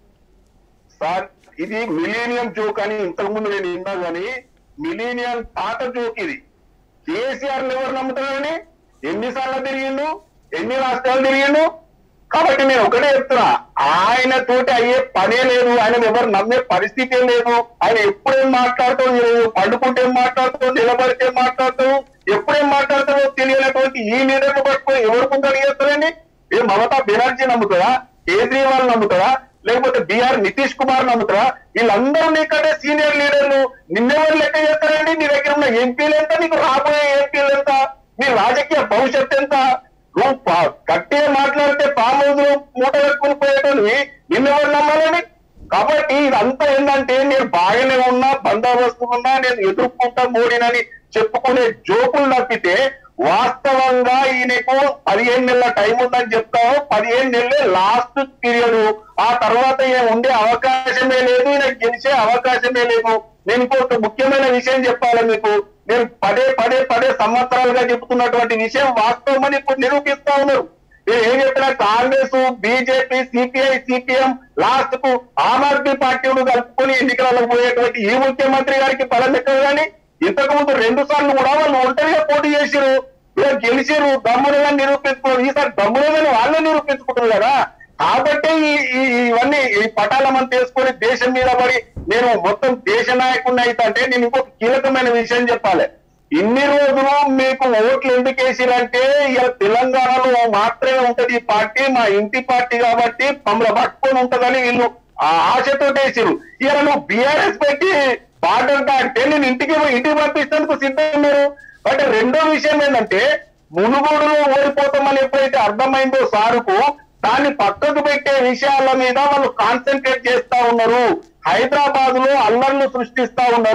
S5: సార్ ఇది మిలీనియం జోక్ అని ఇంతకు ముందు నేను విన్నా గానీ మిలీనియం పాత జోక్ ఇది కేసీఆర్ ఎవరు నమ్ముతున్నారని ఎన్నిసార్లు తిరిగిండు ఎన్ని రాష్ట్రాలు తిరిగిండు కాబట్టి నేను ఒకటే చెప్తున్నా ఆయన తోటి అయ్యే పనే లేదు ఆయన ఎవరు నమ్మే పరిస్థితి లేదు ఆయన ఎప్పుడేం మాట్లాడుతూ పండుకుంటే ఏం మాట్లాడుతూ నిలబడితే మాట్లాడుతూ ఎప్పుడేం మాట్లాడుతాడో తెలియనటువంటి ఈ లీడర్ను పట్టుకొని ఎవరు ముందు చేస్తారండి ఏ మమతా బెనర్జీ నమ్ముతారా కేజ్రీవాల్ నమ్ముతారా లేకపోతే బీఆర్ నితీష్ కుమార్ నమ్ముతారా వీళ్ళందరూ నీకంటే సీనియర్ లీడర్లు నిన్నెవరు లెక్క చేస్తారండి నీ దగ్గర ఉన్న ఎంపీలు ఎంత నీకు రాబోయే ఎంపీలు ఎంత నీ రాజకీయ భవిష్యత్ ఎంత నువ్వు పా- గట్టిగా మాట్లాడితే ఫామ్ హౌస్ లో మూట పెట్టుకుని పోయేటోని నిన్నెవరు నమ్మాలని కాబట్టి ఇదంతా ఏంటంటే నేను బాగానే ఉన్నా బందోబస్తు ఉన్నా నేను ఎదుర్కొంటా మోడీనని చెప్పుకునే జోకులు తప్పితే వాస్తవంగా ఈయనకు పదిహేను నెలల టైం ఉందని చెప్తాము పదిహేను నెలలే లాస్ట్ పీరియడ్ ఆ తర్వాత ఈయన ఉండే అవకాశమే లేదు ఈయన గెలిచే అవకాశమే లేదు నేను ఇంకొక ముఖ్యమైన విషయం చెప్పాలి మీకు నేను పదే పదే పదే సంవత్సరాలుగా చెప్తున్నటువంటి విషయం వాస్తవమని ఇప్పుడు నిరూపిస్తా ఉన్నారు నేను ఏం చెప్పినా Congress BJP CPI CPM last కు ఆమ్ ఆద్మీ పార్టీలు కలుపుకొని ఎన్నికలకు పోయేటువంటి ఈ ముఖ్యమంత్రి గారికి బలం ఎక్కడ కానీ ఇంతకు ముందు రెండు సార్లు కూడా వాళ్ళు ఒంటరిగా పోటీ చేసిరు ఇలా గెలిచిరు దమ్ములుగా నిరూపించుకున్నారు ఈసారి దమ్ములుగా వాళ్ళే నిరూపించుకుంటారు కదా కాబట్టి ఈ- ఈ- ఇవన్నీ ఈ పటాలమని తీసుకొని దేశం మీద పడి నేను మొత్తం దేశ నాయకుడిని అయితే అంటే నేను ఇంకొక కీలకమైన విషయం చెప్పాలి ఇన్ని రోజులు మీకు ఓట్లు ఎందుకు వేసిరంటే ఇలా తెలంగాణలో మాత్రమే ఉంటది ఈ పార్టీ మా ఇంటి పార్టీ కాబట్టి మమ్మల్ని పట్టుకొని ఉంటదని వీళ్ళు ఆ ఆశతో వేసిరు ఇలా నువ్వు బీఆర్ఎస్ పెట్టి బార్డర్ అంటే నేను ఇంటికి ఇంటికి పంపిస్తేందుకు సిద్ధం మీరు బట్ రెండో విషయం ఏంటంటే మునుగోడులో ఓడిపోతామని ఎప్పుడైతే అర్థమైందో సారుకు దాన్ని పక్కకు పెట్టే విషయాల మీద వాళ్ళు కాన్సన్ట్రేట్ చేస్తా ఉన్నారు హైదరాబాద్ లో అల్లర్లు సృష్టిస్తా ఉన్నారు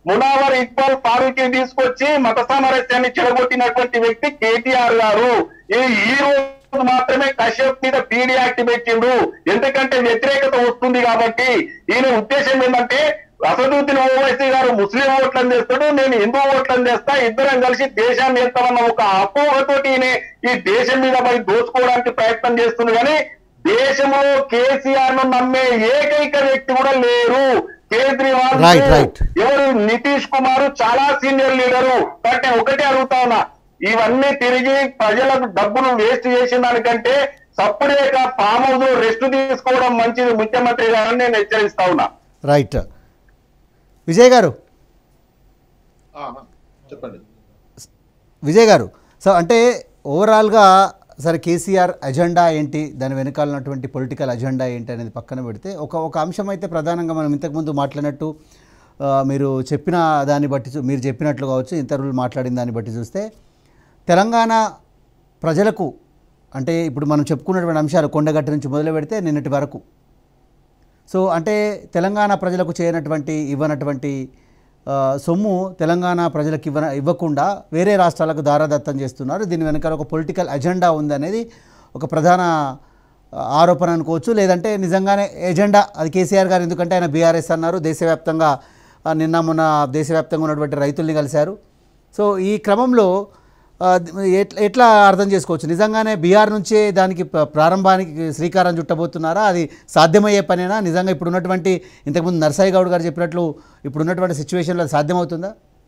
S5: మునావర్ ఇక్బాల్ ఫారూక్ తీసుకొచ్చి మత సామరస్యాన్ని చెడగొట్టినటువంటి వ్యక్తి కేటీఆర్ గారు ఈ ఈ రోజు మాత్రమే కశ్యప్ మీద పీడీ యాక్ట్ పెట్టిండు ఎందుకంటే వ్యతిరేకత వస్తుంది కాబట్టి ఈయన ఉద్దేశం ఏంటంటే అసదుద్దీన్ ఓవైసీ గారు ముస్లిం ఓట్లను చేస్తాడు నేను హిందూ ఓట్లను చేస్తా ఇద్దరం కలిసి దేశాన్ని వెళ్తామన్న ఒక అపోహతోటి ఈయన ఈ దేశం మీద మరి దోచుకోవడానికి ప్రయత్నం చేస్తుంది కానీ దేశంలో కేసీఆర్ ను నమ్మే ఏకైక వ్యక్తి కూడా లేరు కేజ్రీవాల్
S1: Right, right.
S5: ఎవరు నితీష్ కుమార్ చాలా సీనియర్ లీడరు బట్ నేను ఒకటే అడుగుతా ఉన్నా ఇవన్నీ తిరిగి ప్రజలకు డబ్బులు వేస్ట్ చేసిన దానికంటే సప్పుడేక ఫామ్ హౌస్ లో రెస్ట్ తీసుకోవడం మంచిది ముఖ్యమంత్రి గారని నేను హెచ్చరిస్తా ఉన్నా
S1: రైట్ విజయ్ గారు
S2: ఆ, చెప్పండి
S1: విజయ్ గారు సో అంటే ఓవరాల్గా సరే కేసీఆర్ అజెండా ఏంటి దాని వెనకాల ఉన్నటువంటి పొలిటికల్ అజెండా ఏంటి అనేది పక్కన పెడితే ఒక ఒక అంశం అయితే ప్రధానంగా మనం ఇంతకుముందు మాట్లాడినట్టు ఆ, మీరు చెప్పిన దాన్ని బట్టి చూ- మీరు చెప్పినట్లు కావచ్చు ఇతరులు మాట్లాడిన దాన్ని బట్టి చూస్తే తెలంగాణ ప్రజలకు అంటే ఇప్పుడు మనం చెప్పుకున్నటువంటి అంశాలు కొండగట్టు నుంచి మొదలు పెడితే నిన్నటి వరకు సో అంటే తెలంగాణ ప్రజలకు చేయనటువంటి ఇవ్వనటువంటి ఆ, సొమ్ము తెలంగాణ ప్రజలకు ఇవ్వ ఇవ్వకుండా వేరే రాష్ట్రాలకు దారాదత్తం చేస్తున్నారు దీని వెనకాల ఒక పొలిటికల్ అజెండా ఉందనేది ఒక ప్రధాన ఆ, ఆరోపణ అనుకోవచ్చు లేదంటే నిజంగానే ఎజెండా అది కేసీఆర్ గారు ఎందుకంటే ఆయన బీఆర్ఎస్ అన్నారు దేశవ్యాప్తంగా ఆ, నిన్న మొన్న దేశవ్యాప్తంగా ఉన్నటువంటి రైతుల్ని కలిశారు సో ఈ క్రమంలో ఆ, ఎట్లా ఎట్లా అర్థం చేసుకోవచ్చు నిజంగానే బీహార్ నుంచే దానికి ప్ర- ప్రారంభానికి శ్రీకారం చుట్టబోతున్నారా అది సాధ్యమయ్యే పనేనా నిజంగా ఇప్పుడు ఉన్నటువంటి ఇంతకుముందు నర్సయ్య గౌడ్ గారు చెప్పినట్లు ఇప్పుడు ఉన్నటువంటి సిచ్యువేషన్లో అది సాధ్యమవుతుందా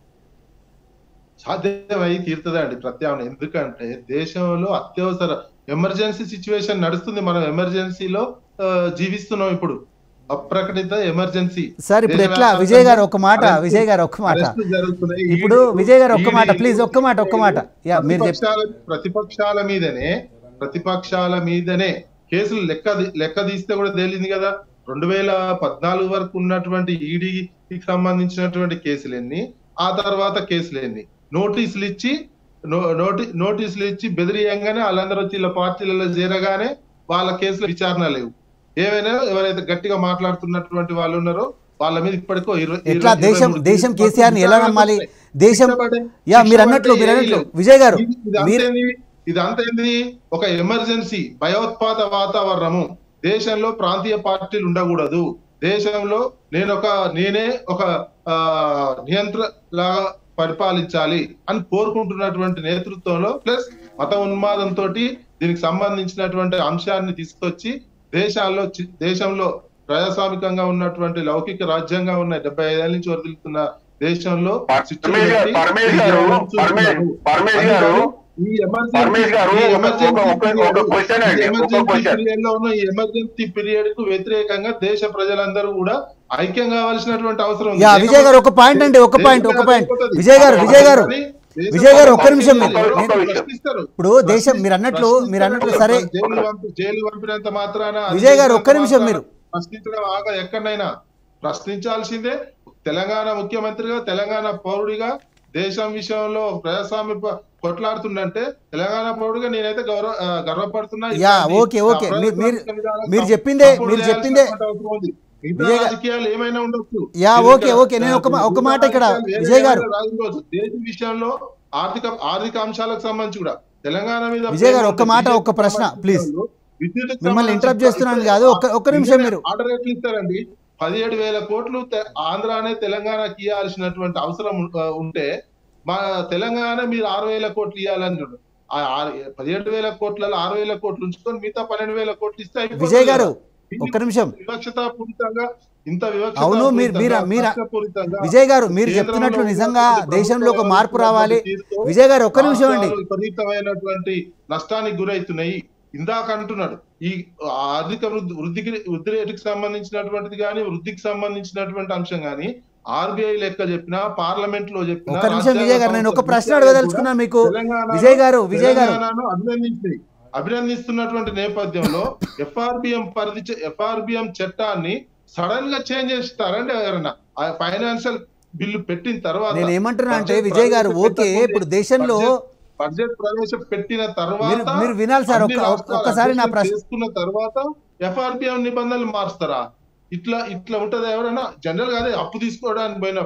S2: సాధ్యమై తీరుతుందండి ప్రత్యామ్నాయం ఎందుకంటే దేశంలో అత్యవసర ఎమర్జెన్సీ సిచ్యువేషన్ నడుస్తుంది మనం ఎమర్జెన్సీలో ఆ, జీవిస్తున్నాం ఇప్పుడు అప్రకటిత ఎమర్జెన్సీ
S1: సార్ ఇప్పుడు ఎట్లా విజయ్ గారు ఒక మాట విజయ్ గారు ఒక్క మాట
S2: అరెస్టులు జరుగుతున్నాయి.
S1: ఇప్పుడు
S2: ఈడీ-
S1: విజయ్ గారు ఒక్క మాట
S2: ఈడీ-
S1: ప్లీజ్ ఒక్క మాట ఒక్క మాట యా మీరు చెప్
S2: ప్రతిపక్షాల ప్రతిపక్షాల మీదనే ప్రతిపక్షాల మీదనే కేసులు లెక్క లెక్క తీస్తే కూడా తేలింది కదా రెండు వేల పద్నాలుగు వరకు ఉన్నటువంటి ఈడీకి సంబంధించినటువంటి కేసులు ఎన్ని ఆ తర్వాత కేసులు ఎన్ని నోటీసులు ఇచ్చి నో- నోటి నోటీసులు ఇచ్చి బెదిరియంగానే వాళ్ళందరూ వచ్చి ఇలా పార్టీలలో చేరగానే వాళ్ళ కేసుల విచారణ లేవు ఏమైనా ఎవరైతే గట్టిగా మాట్లాడుతున్నటువంటి వాళ్ళు ఉన్నారో వాళ్ళ మీద ఇప్పటికో ఇరవై
S1: ఎట్లా
S2: ఇరవై-
S1: దేశం
S2: ఇరవై మూడు
S1: దేశం
S2: కేసులు
S1: కేసీఆర్ ని ఎలా నమ్మాలి దేశం
S2: శిక్ష
S1: యా మీరు
S2: శిక్ష
S1: అన్నట్లు
S2: పడితే
S1: మీరు
S2: ఏమీ
S1: అన్నట్లు
S2: లేదు.
S1: విజయ్ గారు
S2: ఇది- ఇది
S1: మీరు
S2: అంతేంది ఇది అంతేంది ఒక ఎమర్జెన్సీ భయోత్పాత వాతావరణము దేశంలో ప్రాంతీయ పార్టీలు ఉండకూడదు దేశంలో నేను ఒక నేనే ఒక ఆ, నియంత్ర లాగా పరిపాలించాలి అని కోరుకుంటున్నటువంటి నేతృత్వంలో ప్లస్ మత ఉన్మాదంతో దీనికి సంబంధించినటువంటి అంశాన్ని తీసుకొచ్చి దేశాల్లో చి- దేశంలో ప్రజాస్వామికంగా ఉన్నటువంటి లౌకిక రాజ్యంగా ఉన్న డెబ్బై ఐదేళ్ళ నుంచి వదిలితున్న దేశంలో చిచ్చు
S5: పరమేష్ గారు,
S2: పెట్టి
S5: పరమేష్ గారు,
S2: చూస్తున్నారు.
S5: పరమేష్- పరమేష్ గారు,
S2: ఈ ఎమర్జెన్సీ-
S5: పరమేష్ గారు,
S2: ఈ
S5: ఒక-
S2: ఎమర్జెన్సీ
S5: ఒక- ఒక- ఒక
S2: పీరియడ్-
S5: question అండి,
S2: ఈ
S5: ఒక
S2: ఎమర్జెన్సీ
S5: question.
S2: పీరియడ్ లో ఉన్న ఈ ఎమర్జెన్సీ పీరియడ్ కు వ్యతిరేకంగా దేశ ప్రజలందరూ కూడా ఐక్యం కావాల్సినటువంటి అవసరం ఉంది.
S1: యా విజయ్ గారు ఒక పాయింట్ అండి ఒక పాయింట్ ఒక పాయింట్ విజయ్ గారు విజయ్ గారు విజయ్ గారు ఒక్క నిమిషం మీరు-
S5: ఒక్క
S1: నేను-
S5: నిమిషం.
S2: ప్రశ్నిస్తారు.
S1: ఇప్పుడు దేశం మీరు అన్నట్లు మీరు అన్నట్లు సరే
S2: జైలు పంపి జైలు పంపినంత మాత్రాన
S1: విజయ్ గారు ఒక్క నిమిషం మీరు
S2: ప్రశ్నించడం ఆగా ఎక్కడైనా ప్రశ్నించాల్సిందే తెలంగాణ ముఖ్యమంత్రిగా తెలంగాణ పౌరుడిగా దేశం విషయంలో ప్రజాస్వామ్య ప- కొట్లాడుతుందంటే తెలంగాణ పౌరుడిగా నేనైతే గౌరవ ఆ, గర్వపడుతున్నా
S1: యా,
S2: ఇట్లాంటి
S1: ఓకే, ఓకే. మీరు- మీరు-
S2: అప్రజాస్వామిక విధానాలు
S1: మీరు చెప్పిందే-
S2: సపోర్ట్
S1: మీరు చెప్పిందే-
S2: చేయాల్సినటువంటి అవసరం ఉంది. మిగతా
S1: విజయ్ గారు-
S2: రాజకీయాలు ఏమైనా ఉండొచ్చు
S1: యా,
S2: ఇది
S1: ఓకే,
S2: ఇక్కడ,
S1: ఓకే. నేను ఒక మా- ఒక మాట ఇక్కడ
S2: వేరే
S1: విజయ్ గారు.
S2: ఏమైనా రాజుకోవచ్చు. దేశ విషయంలో ఆర్థిక ఆర్థిక అంశాలకు సంబంధించి కూడా తెలంగాణ మీద
S1: విజయ్ గారు,
S2: ప్రేమ
S1: ఒక్క మాట,
S2: ఉంది.
S1: ఒక్క ప్రశ్న, ప్లీజ్.
S2: విద్యుత్కు
S1: మిమ్మల్ని
S2: సంబంధించి
S1: interrupt చేస్తున్నాను
S2: ఇస్తే
S1: కాదు, ఒక్క- ఒక్క నిమిషం మీరు.
S2: ఆర్డర్ ఎట్లు ఇస్తారండి పదిహేడు వేల కోట్లు తె- ఆంధ్రానే తెలంగాణకి ఇవ్వాల్సినటువంటి అవసరం ఉం- ఆ, ఉంటే మా తెలంగాణ మీరు ఆరు వేల కోట్లు ఇవ్వాలని ఆ ఆరు- పదిహేడు వేల కోట్లలో ఆరు వేల కోట్లు ఉంచుకొని మిగతా పన్నెండు వేల కోట్లు ఇస్తే అయిపోతుంది
S1: విజయ్ గారు
S2: కదా.
S1: ఒక్క నిమిషం
S2: వివక్షతాపూరితంగా ఇంత
S1: అవును, మీరు- మీరు- మీరు-
S2: వివక్షతాపూరితంగా
S1: విజయ్ గారు మీరు
S2: కేంద్రంలో
S1: చెప్తున్నట్లు నిజంగా
S2: ఉన్నటువంటి
S1: దేశంలో ఒక మార్పు రావాలి
S2: తీరుతో
S1: విజయ్ గారు ఒక్క నిమిషం అండి
S2: రాష్ట్రాలు విపరీతమైనటువంటి నష్టానికి గురవుతున్నాయి ఇందాక అంటున్నాడు ఈ ఆర్థిక వృద్ధి వృద్ధికి వృద్ధి రేటుకి సంబంధించినటువంటిది కానీ వృద్ధికి సంబంధించినటువంటి అంశం కానీ ఆర్బీఐ లెక్క చెప్పినా పార్లమెంట్ లో చెప్పినా
S1: ఒక్క నిమిషం
S2: రాజ్యాంగ
S1: విజయ్ గారు నేను ఒక
S2: సంస్థ
S1: ప్రశ్న
S2: కూడా
S1: అడగదలుచుకున్నాను మీకు
S2: తెలంగాణలో-
S1: విజయ్ గారు విజయ్ గారు
S2: తెలంగాణను అభినందించింది అభినందిస్తున్నటువంటి నేపథ్యంలో ఎఫ్ఆర్బిఎం పరిధి ఎఫ్ఆర్బిఎం చట్టాన్ని సడన్ గా చేంజ్ చేస్తారండి ఎవరైనా ఫైనాన్షియల్ బిల్లు పెట్టిన తర్వాత
S1: నేను ఏమంటున్నా అంటే
S2: బడ్జెట్
S1: విజయ్ గారు ఓకే
S2: ప్రవేశపెట్టకముందే-
S1: ఇప్పుడు దేశంలో
S2: బడ్జెట్- బడ్జెట్ ప్రవేశపెట్టిన తర్వాత
S1: మీరు మీరు వినాలి సార్
S2: అన్ని
S1: ఒక్క
S2: రాష్ట్రాలు
S1: ఒక్కసారి నా
S2: అడ్జస్ట్మెంట్
S1: ప్రశ్న
S2: చేసుకున్న తర్వాత ఎఫ్ఆర్బిఎం నిబంధనలు మారుస్తారా ఇట్లా ఇట్లా ఉంటది ఎవరైనా జనరల్ గా అదే అప్పు తీసుకోవడానికి పోయినప్పుడు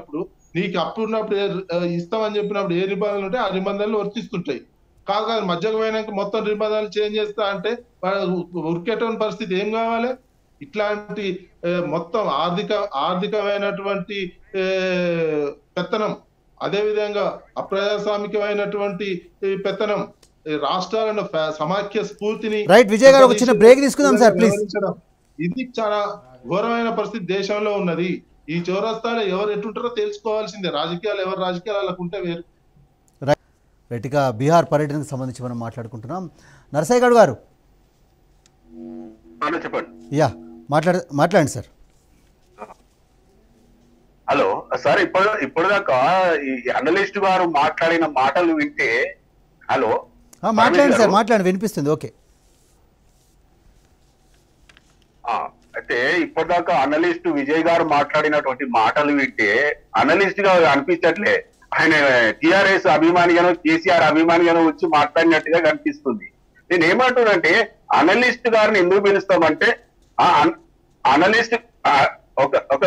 S2: నీకు అప్పు ఉన్నప్పుడు ఏ- ఆ, ఇస్తామని చెప్పినప్పుడు ఏ నిబంధనలు ఉంటాయి ఆ నిబంధనలు వర్తిస్తుంటాయి కాదు కాదు మధ్యకు పోయినాక మొత్తం నిబంధనలు చేంజ్ చేస్తా అంటే వాడు ఉరికేటువంటి పరిస్థితి ఏం కావాలి ఇట్లాంటి ఏ, మొత్తం ఆర్థిక ఆర్థికమైనటువంటి ఏ, పెత్తనం అదే విధంగా అప్రజాస్వామికమైనటువంటి ఈ పెత్తనం ఈ రాష్ట్రాలను ఫ- సమాఖ్య స్ఫూర్తిని
S1: రైట్ విజయ్ గారు ఒక చిన్న బ్రేక్ తీసుకుందాం సార్ ప్లీజ్
S2: వివరించడం. ఇది చాలా ఘోరమైన పరిస్థితి దేశంలో ఉన్నది ఈ చౌరస్తాలో ఎవరు ఎట్టుంటారో తెలుసుకోవాల్సిందే రాజకీయాలు ఎవరు రాజకీయాలు వాళ్ళకు ఉంటే వేరు
S1: రైట్ ఇక బీహార్ పర్యటనకు సంబంధించి మనం మాట్లాడుకుంటున్నాం నరసయ్య గౌడ్ గారు
S5: అన్న చెప్పండి
S1: యా మాట్లాడ మాట్లాడండి సార్
S5: హలో సార్ ఇప్పుడు ఇప్పటిదాకా ఈ అనలిస్ట్ గారు మాట్లాడిన మాటలు వింటే హలో
S1: ఆ, మాట్లాడండి సార్
S5: గారు?
S1: మాట్లాడండి వినిపిస్తుంది ఓకే
S5: ఆ, అయితే ఇప్పటిదాకా అనలిస్ట్ విజయ్ గారు మాట్లాడినటువంటి మాటలు వింటే అనలిస్ట్ గా అనిపించట్లే ఆయన టిఆర్ఎస్ అభిమానిగానో కేసీఆర్ అభిమానిగానో వచ్చి మాట్లాడినట్టుగా కనిపిస్తుంది నేను ఏమంటున్నానంటే అనలిస్ట్ గారిని ఎందుకు పిలుస్తామంటే ఆ అన్- అనలిస్ట్ ఆ, ఒక ఒక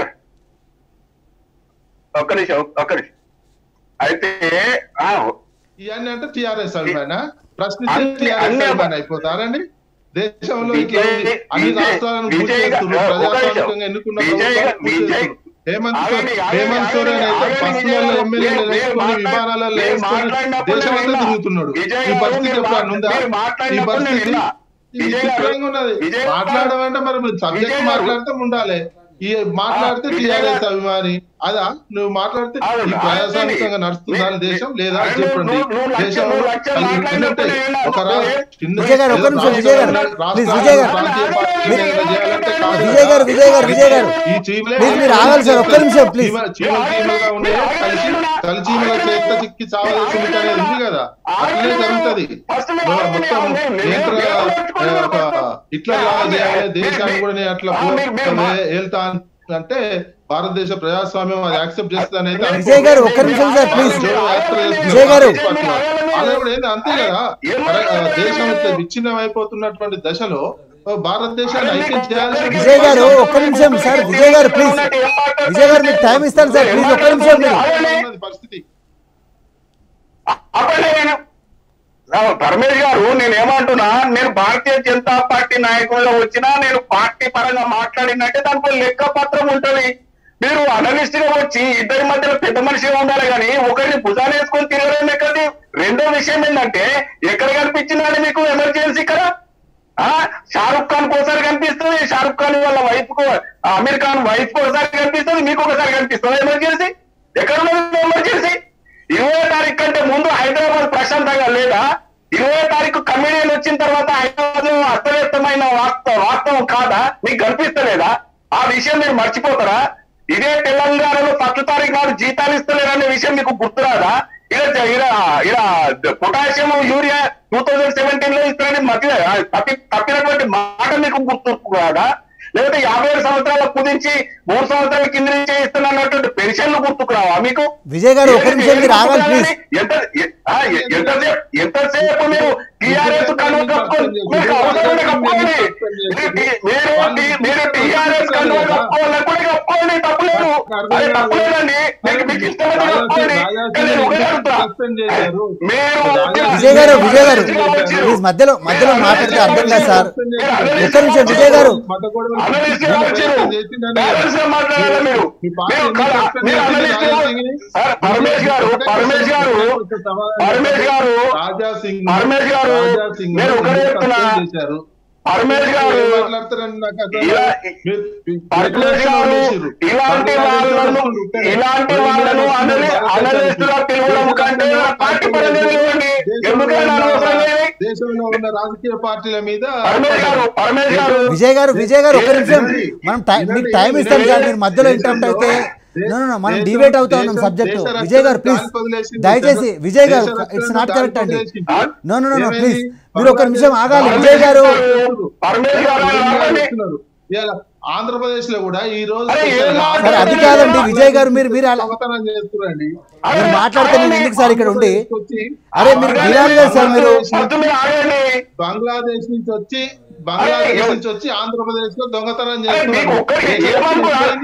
S5: ఒక్క నిమిషం ఒక్క నిమిషం అయితే ఆ,
S2: ఇవన్నీ అంటే టిఆర్ఎస్ అభిమాన ప్రశ్నిస్తే
S5: అన్ని-
S2: టిఆర్ఎస్
S5: అన్ని
S2: అభిమాన అయిపోతారండి దేశంలో
S5: విజయ్-
S2: ఇట్లా ఉంది. అన్ని
S5: విజయ్-
S2: రాష్ట్రాలను పూర్తి
S5: విజయ్ గా-
S2: చేస్తున్నారు
S5: ఒక నిమిషం.
S2: ప్రజాస్వామికంగా ఎన్నుకున్న
S5: విజయ్ గా-
S2: ప్రభుత్వాలను పూర్తి
S5: విజయ్-
S2: చేస్తున్నారు. హేమంత్
S5: ఆగండి,
S2: సోరెన్-
S5: ఆగండి,
S2: హేమంత్ సోరెన్ అయితే
S5: ఆగండి,
S2: బస్సులలో
S5: విజయ్ గారు,
S2: ఎమ్మెల్యేలు
S5: మీరు- మీరు
S2: వేసుకొని
S5: మాట్లాడ-
S2: విమానాలలో
S5: మీరు
S2: వేసుకొని
S5: మాట్లాడినప్పుడు
S2: దేశం అంతా
S5: నేను విన్నా.
S2: తిరుగుతున్నాడు
S5: విజయ్
S2: ఈ
S5: గారు,
S2: పరిస్థితి
S5: మీరు
S2: ఎప్పుడన్నా
S5: మా-
S2: ఉందా
S5: మీరు
S2: ఈ
S5: మాట్లాడినప్పుడు నేను
S2: పరిస్థితి
S5: విన్నా.
S2: ఇది
S5: విజయ్ గారు,
S2: విచిత్రంగా ఉన్నది
S5: విజయ్ గారు,
S2: మాట్లాడడం అంటే మరి మీరు సబ్జెక్ట్
S5: విజయ్ గారు,
S2: మాట్లాడితే ఉండాలి ఈ మాట్లాడితే
S5: విజయ్
S2: టిఆర్ఎస్
S5: గారు,
S2: అభిమాని అదా నువ్వు మాట్లాడితే
S5: అవును,
S2: ఈ ప్రజాస్వామికంగా
S5: అవునండి.
S2: నడుస్తుందా
S5: మీ-
S2: దేశం లేదా
S5: అరే
S2: చెప్పండి
S5: నువ్వు- నువ్వు లక్ష-
S2: దేశంలో
S5: నువ్వు లక్ష
S2: అది
S5: మాట్లాడినప్పుడు
S2: ఏంటంటే
S5: నేను
S2: ఒక రా- చిన్న-
S1: విజయ్ గారు, ఒక్క నిమిషం, విజయ్ గారు.
S2: రాష్ట్రాలను
S1: ప్లీజ్, విజయ్ గారు.
S2: ప్రాంతీయ పార్టీలుగా చేయాలంటే కాదు
S1: విజయ్ గారు, విజయ్ గారు, విజయ్ గారు.
S2: ఈ చీమలే
S1: ప్లీజ్ మీరు ఆగాలి సార్, ఒక్క నిమిషం, ప్లీజ్.
S2: చీమ- చీమలు చీమలుగా ఉన్నాయి కలిసి కలిసి చీమల చేత చిక్కి చావదేసి అనేది ఉంది కదా అట్లనే జరుగుతుంది మొత్తం నియంత్రణ ఆ, ఒక హిట్లర్ లాగా చేయాలి దేశాన్ని కూడా నేను అట్లా పో- వెళ్తా అంటే భారతదేశ ప్రజాస్వామ్యం అది యాక్సెప్ట్ చేస్తుందని అయితే
S1: విజయ్ గారు, ఒక్క నిమిషం సార్, ప్లీజ్.
S2: జోడో యాత్ర చేస్తున్నారు
S1: విజయ్ గారు.
S2: కాంగ్రెస్ పార్టీలో. అలా కూడా ఏంది అంతే కదా కరె- ఆ, దేశం ఇట్లా విచ్ఛిన్నం అయిపోతున్నటువంటి దశలో ఆ, భారతదేశాన్ని ఐక్యం చేయాల్సిన
S1: విజయ్ గారు, ఒక్క నిమిషం సార్, విజయ్ గారు, ప్లీజ్. విజయ్ గారు, మీకు టైం ఇస్తాను సార్, ప్లీజ్, ఒక్క నిమిషం మీరు.
S2: ఉన్నది పరిస్థితి
S5: అప్పుడే నేను ఆ, పరమేష్ గారు నేను ఏమంటున్నా నేను భారతీయ జనతా పార్టీ నాయకుల్లో వచ్చినా నేను పార్టీ పరంగా మాట్లాడినట్టే దానిపై లెక్క పత్రం ఉంటది మీరు అనలిస్ట్ గా వచ్చి ఇద్దరి మధ్యలో పెద్ద మనిషిగా ఉండాలి కానీ ఒకరిని భుజాలు వేసుకొని తిరగడం ఎక్కడి రెండో విషయం ఏంటంటే ఎక్కడ కనిపించిందండి మీకు ఎమర్జెన్సీ ఇక్కడ ఆ షారుఖ్ ఖాన్ ఒకసారి కనిపిస్తుంది షారుఖ్ ఖాన్ వాళ్ళ వైఫ్ కు అమీర్ ఖాన్ వైఫ్ ఒకసారి కనిపిస్తుంది మీకు ఒకసారి కనిపిస్తుంది ఎమర్జెన్సీ ఎక్కడ ఉన్నది ఎమర్జెన్సీ ఇరవై తారీఖు కంటే ముందు హైదరాబాద్ ప్రశాంతంగా లేదా ఇరవై తారీఖు కమిడియన్ వచ్చిన తర్వాత హైదరాబాద్ లో అస్తవ్యస్తమైన వాస్తవం వాస్తవం కాదా మీకు కనిపిస్తలేదా ఆ విషయం మీరు మర్చిపోతారా ఇదే తెలంగాణలో ఫస్ట్ తారీఖు నాడు జీతాలు ఇస్తలేరనే విషయం మీకు గుర్తురాదా ఇలా ఇలా ఇలా potassium urea two thousand seventeen లో ఇస్తారని మధ్య తప్పి తప్పినటువంటి మాట మీకు గుర్తు కాదా లేకపోతే యాభై ఏడు సంవత్సరాల కుదించి మూడు సంవత్సరాల కింద నుంచే ఇస్తున్నటువంటి పెన్షన్లు గుర్తుకు రావా మీకు
S1: విజయ్ గారు, ఒక్క నిమిషం మీరు ఆగాలి, ప్లీజ్.
S5: ఎంత ఎ- ఆ, ఎ- ఎంతసేపు ఎంతసేపు మీరు టిఆర్ఎస్ కనుక కప్పుకొని మీకు అవసరం ఉంటే కప్పుకోండి మీరు టి- మీరు టి- మీరు టిఆర్ఎస్ కనుక కప్పుకోవాలని కూడా కప్పుకోండి తప్పులేదు అది తప్పులేదండి మీకు మీకు ఇష్టమైతే కప్పుకోండి కానీ నేను ఒకటే అడుగుతా. మీరు
S1: విజయ్ గారు విజయ్ గారు ప్లీజ్ మధ్యలో మధ్యలో మాట్లాడితే అర్థం కాదు సార్ ఒక్క నిమిషం విజయ్ గారు
S5: అనలిస్ట్ గా వచ్చారు బ్యాలెన్స్ గా మాట్లాడాలి మీరు మీరు కల- మీరు అనలిస్ట్ గా సార్, పరమేష్ గారు పరమేష్ గారు పరమేష్ గారు
S2: రాజా సింగ్
S5: పరమేష్ గారు
S2: రాజా సింగ్
S5: నేను ఒకటే చెప్తున్నా
S2: చేశారు
S5: పరమేష్ గారు
S2: ఏం మాట్లాడతారండి నాకు అర్థం
S5: ఇలా-
S2: కాదు. మీరు- మీరు
S5: పరమేష్ గారు
S2: వదిలేసిర్రు.
S5: ఇలాంటి వాళ్ళను ఇలాంటి వాళ్ళను అనలి అనలిస్ట్ గా పిలవడం కంటే పార్టీ పరంగా పిలవండి ఎందుకైనా అనవసరం లేదు
S2: దేశంలో ఉన్న రాజకీయ పార్టీల మీద
S5: పరమేష్ గారు పరమేష్ గారు
S1: విజయ్ గారు విజయ్ గారు ఒక్క నిమిషం మనం టై- మీకు టైం ఇస్తాం సార్ మీరు మధ్యలో ఇంటరప్ట్ అయితే No, no, no, మనం డిబేట్ అవుతా ఉన్నాం సబ్జెక్ట్ విజయ్ గారు ప్లీజ్ దయచేసి విజయ్ గారు ఇట్స్ నాట్ కరెక్ట్ అండి నో నో నో ప్లీజ్ మీరు ఒక నిమిషం ఆగాలి విజయ్ గారు
S5: పరమేష్ గారు ఆగండి.
S2: ఆంధ్రప్రదేశ్ లో కూడా ఈ రోజు
S5: అరే, ఏం మాట్లాడారు?
S1: సార్ అది కాదండి విజయ్ గారు మీరు మీరు అలా
S2: దొంగతనం చేస్తున్నారండి
S1: మీరు మాట్లాడితే నేను ఎందుకు సార్ ఇక్కడ ఉండి
S2: వచ్చి
S1: అరే మీరు వినాలి కదా సార్ మీరు
S5: ఫస్ట్ మీరు ఆగండి
S2: బంగ్లాదేశ్ నుంచి వచ్చి బంగ్లాదేశ్ నుంచి వచ్చి ఆంధ్రప్రదేశ్ లో దొంగతనం
S5: అరే, మీకు ఒక్కరికి
S2: చేస్తున్నారు
S5: ఏమనుకున్నా?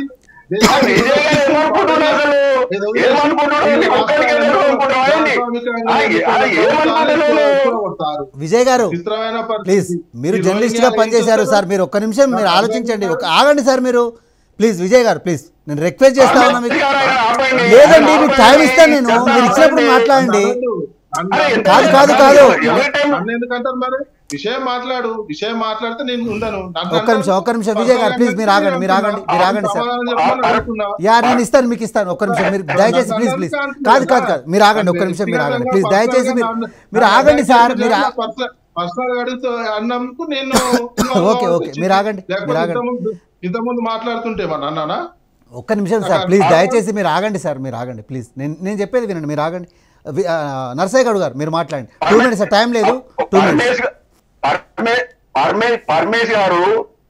S2: దేశాన్ని
S5: విజయ్ గారు ఏమనుకుంటున్నారు అసలు?
S2: ఏదో
S5: ఏమనుకుంటున్నారు? నీకు ఒక్కరికే తెలియదు అనుకుంటున్నావా ఏంది? ఆ, ఏ- ఆ, ఏమనుకుంటున్నారు?
S2: కొడతారు.
S1: విజయ్ గారు
S2: విచిత్రమైన
S1: ప్లీజ్
S2: పరిస్థితి.
S1: మీరు
S2: ఈ
S1: జర్నలిస్ట్ గా
S2: రోహింగ్యాలు ఏం
S1: పనిచేశారు
S2: చేస్తారు?
S1: సార్ మీరు ఒక్క నిమిషం మీరు
S2: నాకు
S1: ఆలోచించండి
S2: అర్థం
S1: ఒక ఆగండి సార్ మీరు ప్లీజ్ విజయ్ గారు ప్లీజ్ నేను రిక్వెస్ట్ చేస్తా ఉన్నా మీకు
S5: గారు ఆయన ఆపండి.
S1: లేదండి
S5: ఆయన
S1: మీకు టైం
S5: ఆపండి.
S1: ఇస్తాను నేను
S5: చెప్తా
S1: మీరు ఇచ్చినప్పుడు
S5: ఆపండి.
S1: మాట్లాడండి
S2: అన్న,
S5: అరే, ఎంత
S1: కాదు, కాదు, కాదు.
S5: ఎవరి టైం
S2: నన్ను ఎందుకంటారు మరి విషయం మాట్లాడు విషయం మాట్లాడితే నేను ఉండను నన్ను
S1: ఒక్క నిమిషం, ఒక్క నిమిషం, విజయ్ గారు, ప్లీజ్ మీరు ఆగండి, మీరు ఆగండి, మీరు ఆగండి, సార్.
S2: సమాధానం చెప్పమని అడుగుతున్నా.
S1: యా నేను ఇస్తాను మీకు ఇస్తాను ఒక్క నిమిషం మీరు దయచేసి ప్లీజ్ ప్లీజ్ కాదు కాదు కాదు మీరు ఆగండి ఒక్క నిమిషం మీరు ఆగండి ప్లీజ్ దయచేసి మీరు మీరు ఆగండి సార్ మీరు ఆ-
S2: పర్సనల్ అడుగుతూ అన్నందుకు నేను
S1: ఓకే, ఓకే, మీరు ఆగండి, మీరు ఆగండి.
S2: ఇంతకుముందు ఇంతకుముందు మాట్లాడుతుంటే మన అన్నానా
S1: ఒక్క నిమిషం సార్ ప్లీజ్ దయచేసి మీరు ఆగండి సార్ మీరు ఆగండి ప్లీజ్ నేను నేను చెప్పేది వినండి మీరు ఆగండి వి- ఆ, నర్సయ్య గౌడ్ గారు మీరు మాట్లాడండి టూ మినిట్స్ సార్ టైం లేదు టూ మినిట్స్
S5: పరమేశ్ గా- పరమే- పరమే- పరమేశ్ గారు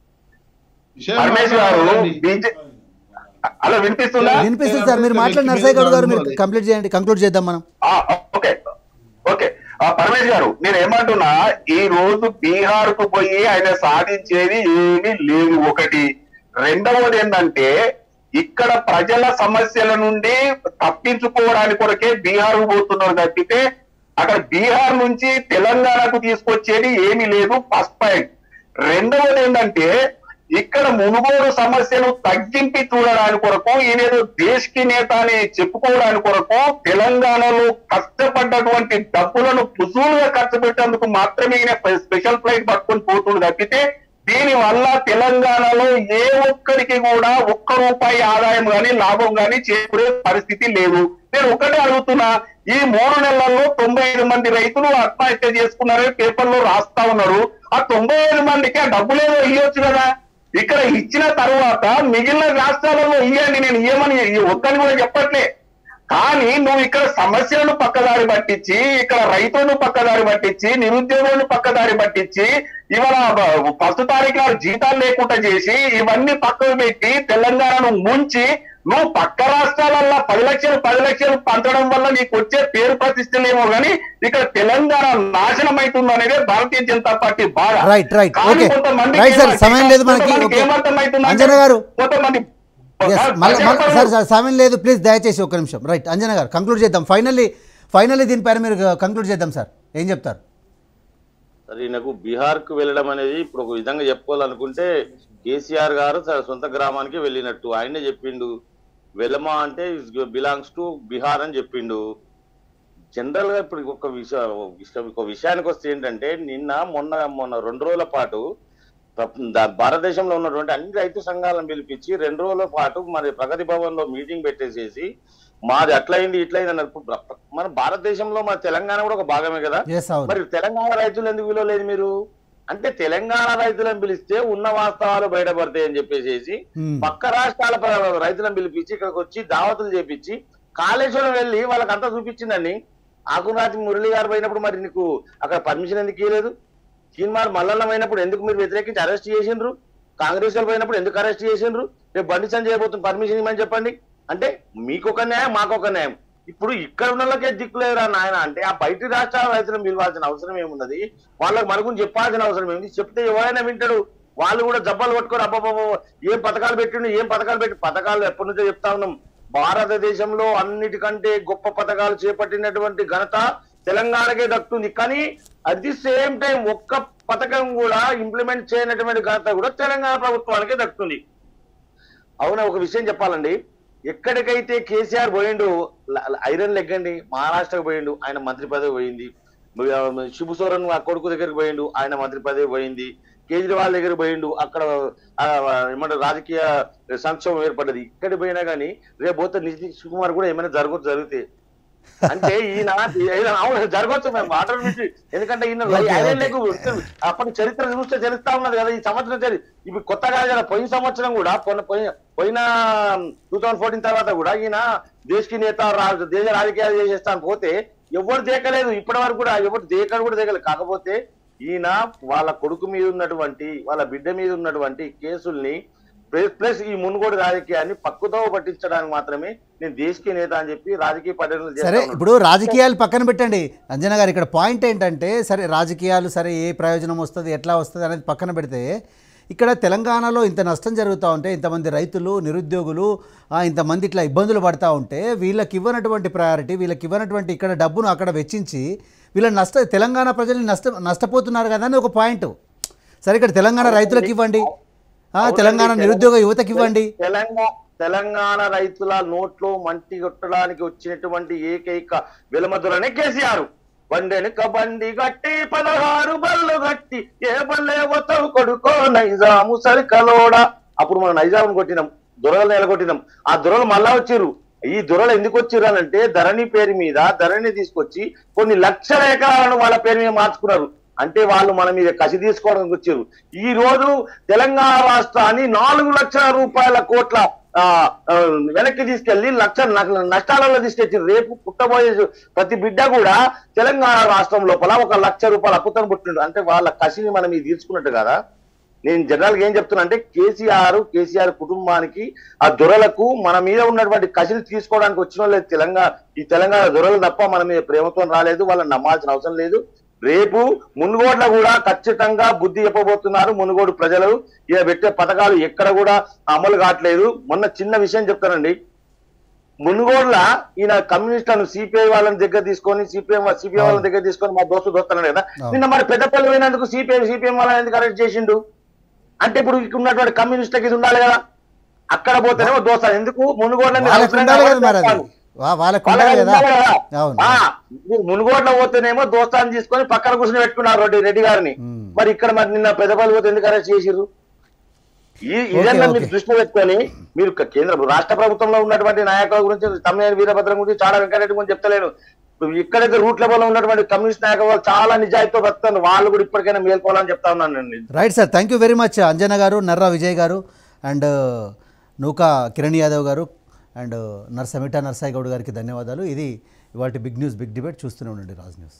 S2: విషయం
S5: పరమేశ్ గారు
S2: మాట్లాడండి.
S5: బీజే అలా వినిపిస్తుందా
S1: వినిపిస్తుంది సార్ మీరు మాట్లాడి నర్సయ్య గౌడ్ గారు మీరు కంప్లీట్ చేయండి కంక్లూడ్ చేద్దాం మనం
S5: ఆ, ఓకే ఓకే ఆ, పరమేశ్ గారు నేను ఏమంటున్నా ఈ రోజు బీహార్ కు పోయి ఆయన సాధించేది ఏమీ లేదు ఒకటి రెండవది ఏంటంటే ఇక్కడ ప్రజల సమస్యల నుండి తప్పించుకోవడానికి కొరకే బీహార్ కు పోతున్నారు తప్పితే అక్కడ బీహార్ నుంచి తెలంగాణకు తీసుకొచ్చేది ఏమీ లేదు ఫస్ట్ పాయింట్ రెండవది ఏంటంటే ఇక్కడ మునుగోడు సమస్యను తగ్గింపి చూడడానికి కొరకు ఈయనేదో దేశకి నేత అని చెప్పుకోవడానికి కొరకు తెలంగాణలో కష్టపడ్డటువంటి డబ్బులను పుజూలుగా ఖర్చు పెట్టేందుకు మాత్రమే ఈయన స్పెషల్ ఫ్లైట్ పట్టుకొని పోతుంది తప్పితే దీని వల్ల తెలంగాణలో ఏ ఒక్కరికి కూడా ఒక్క రూపాయి ఆదాయం గాని లాభం గాని చేకూరే పరిస్థితి లేదు నేను ఒకటే అడుగుతున్నా ఈ మూడు నెలల్లో తొంభై ఐదు మంది రైతులు ఆత్మహత్య చేసుకున్నారని పేపర్లో రాస్తా ఉన్నారు ఆ తొంభై ఐదు మందికి ఆ డబ్బులేదో ఇవ్వచ్చు కదా ఇక్కడ ఇచ్చిన తర్వాత మిగిలిన రాష్ట్రాలలో ఇవ్వండి నేను ఇవ్వమని వద్దని కూడా చెప్పట్లే కానీ నువ్వు ఇక్కడ సమస్యలను పక్కదారి పట్టించి ఇక్కడ రైతులను పక్కదారి పట్టించి నిరుద్యోగులను పక్కదారి పట్టించి ఇవాళ బ- ఫస్ట్ తారీఖు నాడు జీతాలు లేకుండా చేసి ఇవన్నీ పక్కకు పెట్టి తెలంగాణను ముంచి నువ్వు పక్క రాష్ట్రాలల్లో పది లక్షలు పది లక్షలు పంచడం వల్ల నీకు వచ్చే పేరు ప్రతిష్టలేమో గానీ ఇక్కడ తెలంగాణ నాశనం అవుతుంది అనేది భారతీయ జనతా పార్టీ బాధ
S1: రైట్ రైట్
S5: కానీ
S1: ఓకే
S5: కొంతమందికి
S1: రైట్ సార్
S5: ఏమ-
S1: సమయం లేదు మనకి
S5: కొంతమందికి
S1: ఓకే
S5: ఏమర్థమవుతుందంటే
S1: అంజన గారు
S5: కొంతమంది
S1: ఎస్ మళ్ళీ సార్ సార్ సమయం లేదు ప్లీజ్ దయచేసి ఒక్క నిమిషం రైట్ అంజన గారు కంక్లూడ్ చేద్దాం ఫైనల్లీ ఫైనల్లీ దీనిపైన మీరు కంక్లూడ్ చేద్దాం సార్ ఏం చెప్తారు
S3: సరే నాకు బీహార్ కు వెళ్ళడం అనేది ఇప్పుడు ఒక విధంగా చెప్పుకోవాలనుకుంటే కేసీఆర్ గారు తన సొంత గ్రామానికి వెళ్ళినట్టు ఆయనే చెప్పిండు వెలమా అంటే బిలాంగ్స్ టు బీహార్ అని చెప్పిండు జనరల్ గా ఇప్పుడు ఒక విషయ విషయం- ఒక విషయానికి వస్తే ఏంటంటే నిన్న మొన్న మొన్న రెండు రోజుల పాటు ప్ర- దా- భారతదేశంలో ఉన్నటువంటి అన్ని రైతు సంఘాలను పిలిపించి రెండు రోజుల పాటు మరి ప్రగతి భవన్ లో మీటింగ్ పెట్టేసేసి మాది అట్లయింది ఇట్లయింది అన్నారు ఇప్పుడు ప్ర- మన భారతదేశంలో మన తెలంగాణ కూడా ఒక భాగమే కదా
S1: ఎస్ అవును
S3: మరి తెలంగాణ రైతులు ఎందుకు విలువ లేదు మీరు అంటే తెలంగాణ రైతులను పిలిస్తే ఉన్న వాస్తవాలు బయటపడతాయి అని చెప్పేసి
S1: Hmm.
S3: పక్క రాష్ట్రాల ప్ర- రైతులను పిలిపించి ఇక్కడికి వచ్చి దావతులు చేపించి కాళేశ్వరం వెళ్ళి వాళ్ళకంతా చూపించిందండి ఆకురాతి మురళి గారు పోయినప్పుడు మరి నీకు అక్కడ పర్మిషన్ ఎందుకు ఇవ్వలేదు తీన్మార్ మల్లన్న పోయినప్పుడు ఎందుకు మీరు వ్యతిరేకించి అరెస్ట్ చేసిండ్రు కాంగ్రెస్ వాళ్ళు పోయినప్పుడు ఎందుకు అరెస్ట్ చేసిండ్రు రేపు బండి సంజయ్ చేయబోతున్న పర్మిషన్ ఇవ్వమని చెప్పండి అంటే మీకు ఒక న్యాయం మాకు ఒక న్యాయం ఇప్పుడు ఇక్కడ ఉన్న వాళ్ళకే దిక్కులేరా నాయన అంటే ఆ బయటి రాష్ట్రాల రైతులను పిలవాల్సిన అవసరం ఏమున్నది వాళ్ళకి మన గురించి చెప్పాల్సిన అవసరం ఏముంది చెప్తే ఎవరైనా వింటాడు వాళ్ళు కూడా జబ్బలు పట్టుకొని అబ్బాబా ఏం పథకాలు పెట్టిండు ఏం పథకాలు పెట్టి పథకాలు ఎప్పటి నుంచో చెప్తా ఉన్నాం భారతదేశంలో అన్నిటికంటే గొప్ప పథకాలు చేపట్టినటువంటి ఘనత తెలంగాణకే దక్కుతుంది కానీ అట్ ది సేమ్ టైం ఒక్క పథకం కూడా ఇంప్లిమెంట్ చేయనటువంటి ఘనత కూడా తెలంగాణ ప్రభుత్వానికే దక్కుతుంది అవునా ఒక విషయం చెప్పాలండి ఎక్కడికైతే కేసీఆర్ పోయిండు ల- ల- ఐరన్ లెగ్ అండి మహారాష్ట్రకు పోయిండు ఆయన మంత్రి పదవి పోయింది ఆ, శిబు సోరెన్ ఆ కొడుకు దగ్గరికి పోయిండు ఆయన మంత్రి పదవి పోయింది కేజ్రీవాల్ దగ్గర పోయిండు అక్కడ ఆ, ఏమంటారు రాజకీయ సంక్షోభం ఏర్పడ్డది ఇక్కడ పోయినా కానీ రేపు పోతే నితీష్ కుమార్ కూడా ఏమైనా జరగచ్చు జరిగితే అంటే ఈయన ఈయన అవును జరగచ్చు మేము వాటర్ నుంచి ఎందుకంటే ఈయన
S1: Okay,
S3: ఐరన్
S1: okay.
S3: లెగ్ అప్పటి చరిత్ర చూస్తే తెలుస్తా ఉన్నది కదా ఈ సంవత్సరం చరి ఇప్పుడు కొత్తగా కదా పోయిన సంవత్సరం కూడా పోయిన పోయిన- పోయిన టూ థౌసండ్ ఫోర్టీన్ తర్వాత కూడా ఈయన దేశకి నేత రా- దేశ రాజకీయాలు చేసేస్తాను పోతే ఎవరు దేకలేదు ఇప్పటి వరకు కూడా ఎవరు దేకలు కూడా దేకలేదు కాకపోతే ఈయన వాళ్ళ కొడుకు మీద ఉన్నటువంటి వాళ్ళ బిడ్డ మీద ఉన్నటువంటి కేసుల్ని ప్లస్ ప్లస్ ఈ మునుగోడు రాజకీయాన్ని పక్కుతో పట్టించడానికి మాత్రమే నేను దేశకి నేత అని చెప్పి రాజకీయ పర్యటనలు చేస్తా
S1: సరే
S3: ఉన్నాడు.
S1: ఇప్పుడు రాజకీయాలు పక్కన పెట్టండి అంజనా గారు ఇక్కడ పాయింట్ ఏంటంటే సరే రాజకీయాలు సరే ఏ ప్రయోజనం వస్తుంది ఎట్లా వస్తుంది అనేది పక్కన పెడితే ఇక్కడ తెలంగాణలో ఇంత నష్టం జరుగుతూ ఉంటే ఇంతమంది రైతులు నిరుద్యోగులు ఆ, ఇంతమంది ఇట్లా ఇబ్బందులు పడతా ఉంటే వీళ్ళకి ఇవ్వనటువంటి ప్రయారిటీ వీళ్ళకి ఇవ్వనటువంటి ఇక్కడ డబ్బును అక్కడ వెచ్చించి వీళ్ళ నష్ట తెలంగాణ ప్రజల్ని నష్ట నష్టపోతున్నారు కదా అని ఒక పాయింట్ సరే ఇక్కడ తెలంగాణ రైతులకు ఇవ్వండి ఆ, తెలంగాణ నిరుద్యోగ యువతకి ఇవ్వండి
S3: తెలంగాణ తెలంగాణ రైతుల నోట్లో మంటి కొట్టడానికి వచ్చినటువంటి ఏకైక విలమధురనే కేసీఆర్ బండెనుక బండి గట్టి పదహారు బళ్ళు గట్టి ఏ బల్లే పోతావు కొడుకో నైజాము సరికలోడ అప్పుడు మనం నైజాము కొట్టినాం దొరలు నెలకొట్టినాం ఆ దొరలు మళ్ళా వచ్చిర్రు ఈ దొరలు ఎందుకు వచ్చిర్రు అని అంటే ధరణి పేరు మీద ధరణి తీసుకొచ్చి కొన్ని లక్షల ఎకరాలను వాళ్ళ పేరు మీద మార్చుకున్నారు అంటే వాళ్ళు మన మీద కసి తీసుకోవడానికి వచ్చారు ఈ రోజు తెలంగాణ రాష్ట్రాన్ని నాలుగు లక్షల రూపాయల కోట్ల ఆ, ఆ, వెనక్కి తీసుకెళ్లి లక్ష న- నష్టాలలో తీసుకొచ్చి రేపు పుట్టబోయే ప్రతి బిడ్డ కూడా తెలంగాణ రాష్ట్రం లోపల ఒక లక్ష రూపాయల అప్పుతను పుట్టిండు అంటే వాళ్ళ కసిని మనం ఇది తీర్చుకున్నట్టు కదా నేను జనరల్ గా ఏం చెప్తున్నా అంటే కేసీఆర్ కేసీఆర్ కుటుంబానికి ఆ దొరలకు మన మీద ఉన్నటువంటి కసిని తీసుకోవడానికి వచ్చిన వాళ్ళే తెలంగాణ ఈ తెలంగాణ దొరలు తప్ప మన మీద ప్రేమతో రాలేదు వాళ్ళని నమ్మాల్సిన అవసరం లేదు రేపు మునుగోడ్ల కూడా ఖచ్చితంగా బుద్ధి చెప్పబోతున్నారు మునుగోడు ప్రజలు ఇక పెట్టే పథకాలు ఎక్కడ కూడా అమలు కావట్లేదు మొన్న చిన్న విషయం చెప్తానండి మునుగోడ్ల ఈయన కమ్యూనిస్టులను సిపిఐ వాళ్ళని దగ్గర తీసుకొని సిపిఎం సిపిఐ వాళ్ళని దగ్గర తీసుకొని మా దోస్తు దోస్తున్నాడు కదా
S1: అవును.
S3: నిన్న మరి పెద్దపల్లి పోయినందుకు సిపిఐ సిపిఎం వాళ్ళని ఎందుకు అరెస్ట్ చేసిండు అంటే ఇప్పుడు ఇక్కడ ఉన్నటువంటి కమ్యూనిస్టులకి ఇది ఉండాలి కదా అక్కడ పోతేనేమో దోస్తాను ఎందుకు మునుగోడ్ల మీరు
S1: వాళ్ళకు
S3: అవసరం
S1: ఉండాలి కదా మరి
S3: కాబట్టి
S1: అది వా- వాళ్ళకు
S3: వాళ్ళకి
S1: ఉండాలి కదా
S3: ఉండాలి కదా.
S1: అవును
S3: ఆ, మీరు మునుగోడ్ల పోతేనేమో దోస్తాన్ని తీసుకొని పక్కన కూర్చొని పెట్టుకున్నారు రెడ్డి రెడ్డి గారిని
S1: మ్మ్.
S3: మరి ఇక్కడ మరి నిన్న పెద్దపల్లి పోతే ఎందుకు అరెస్ట్ చేసిర్రు ఈ ఇదన్నా
S1: ఓకే.
S3: మీరు దృష్టిలో పెట్టుకొని మీరు క- కేంద్ర రాష్ట్ర ప్రభుత్వంలో ఉన్నటువంటి నాయకుల గురించి తమ్మినేని వీరభద్రం గురించి చాలా వెంకటరెడ్డి గురించి చెప్తలేను ఇక్కడైతే రూట్ లెవెల్ ఉన్నటువంటి కమ్యూనిస్ట్ నాయకులు వాళ్ళు చాలా నిజాయితీతో బతుకుతారు వాళ్ళు కూడా ఇప్పటికైనా మేల్కోవాలని చెప్తా ఉన్నాను నేను
S1: right sir thank you very much Anjana గారు నర్రా విజయ్ గారు అండ్ నూకా కిరణ్ యాదవ్ గారు అండ్ నర్సమిటా నర్సాయి గౌడ్ గారికి ధన్యవాదాలు ఇది ఇవాటి బిగ్ న్యూస్ బిగ్ డిబేట్ చూస్తూనే ఉండండి రాజ్ న్యూస్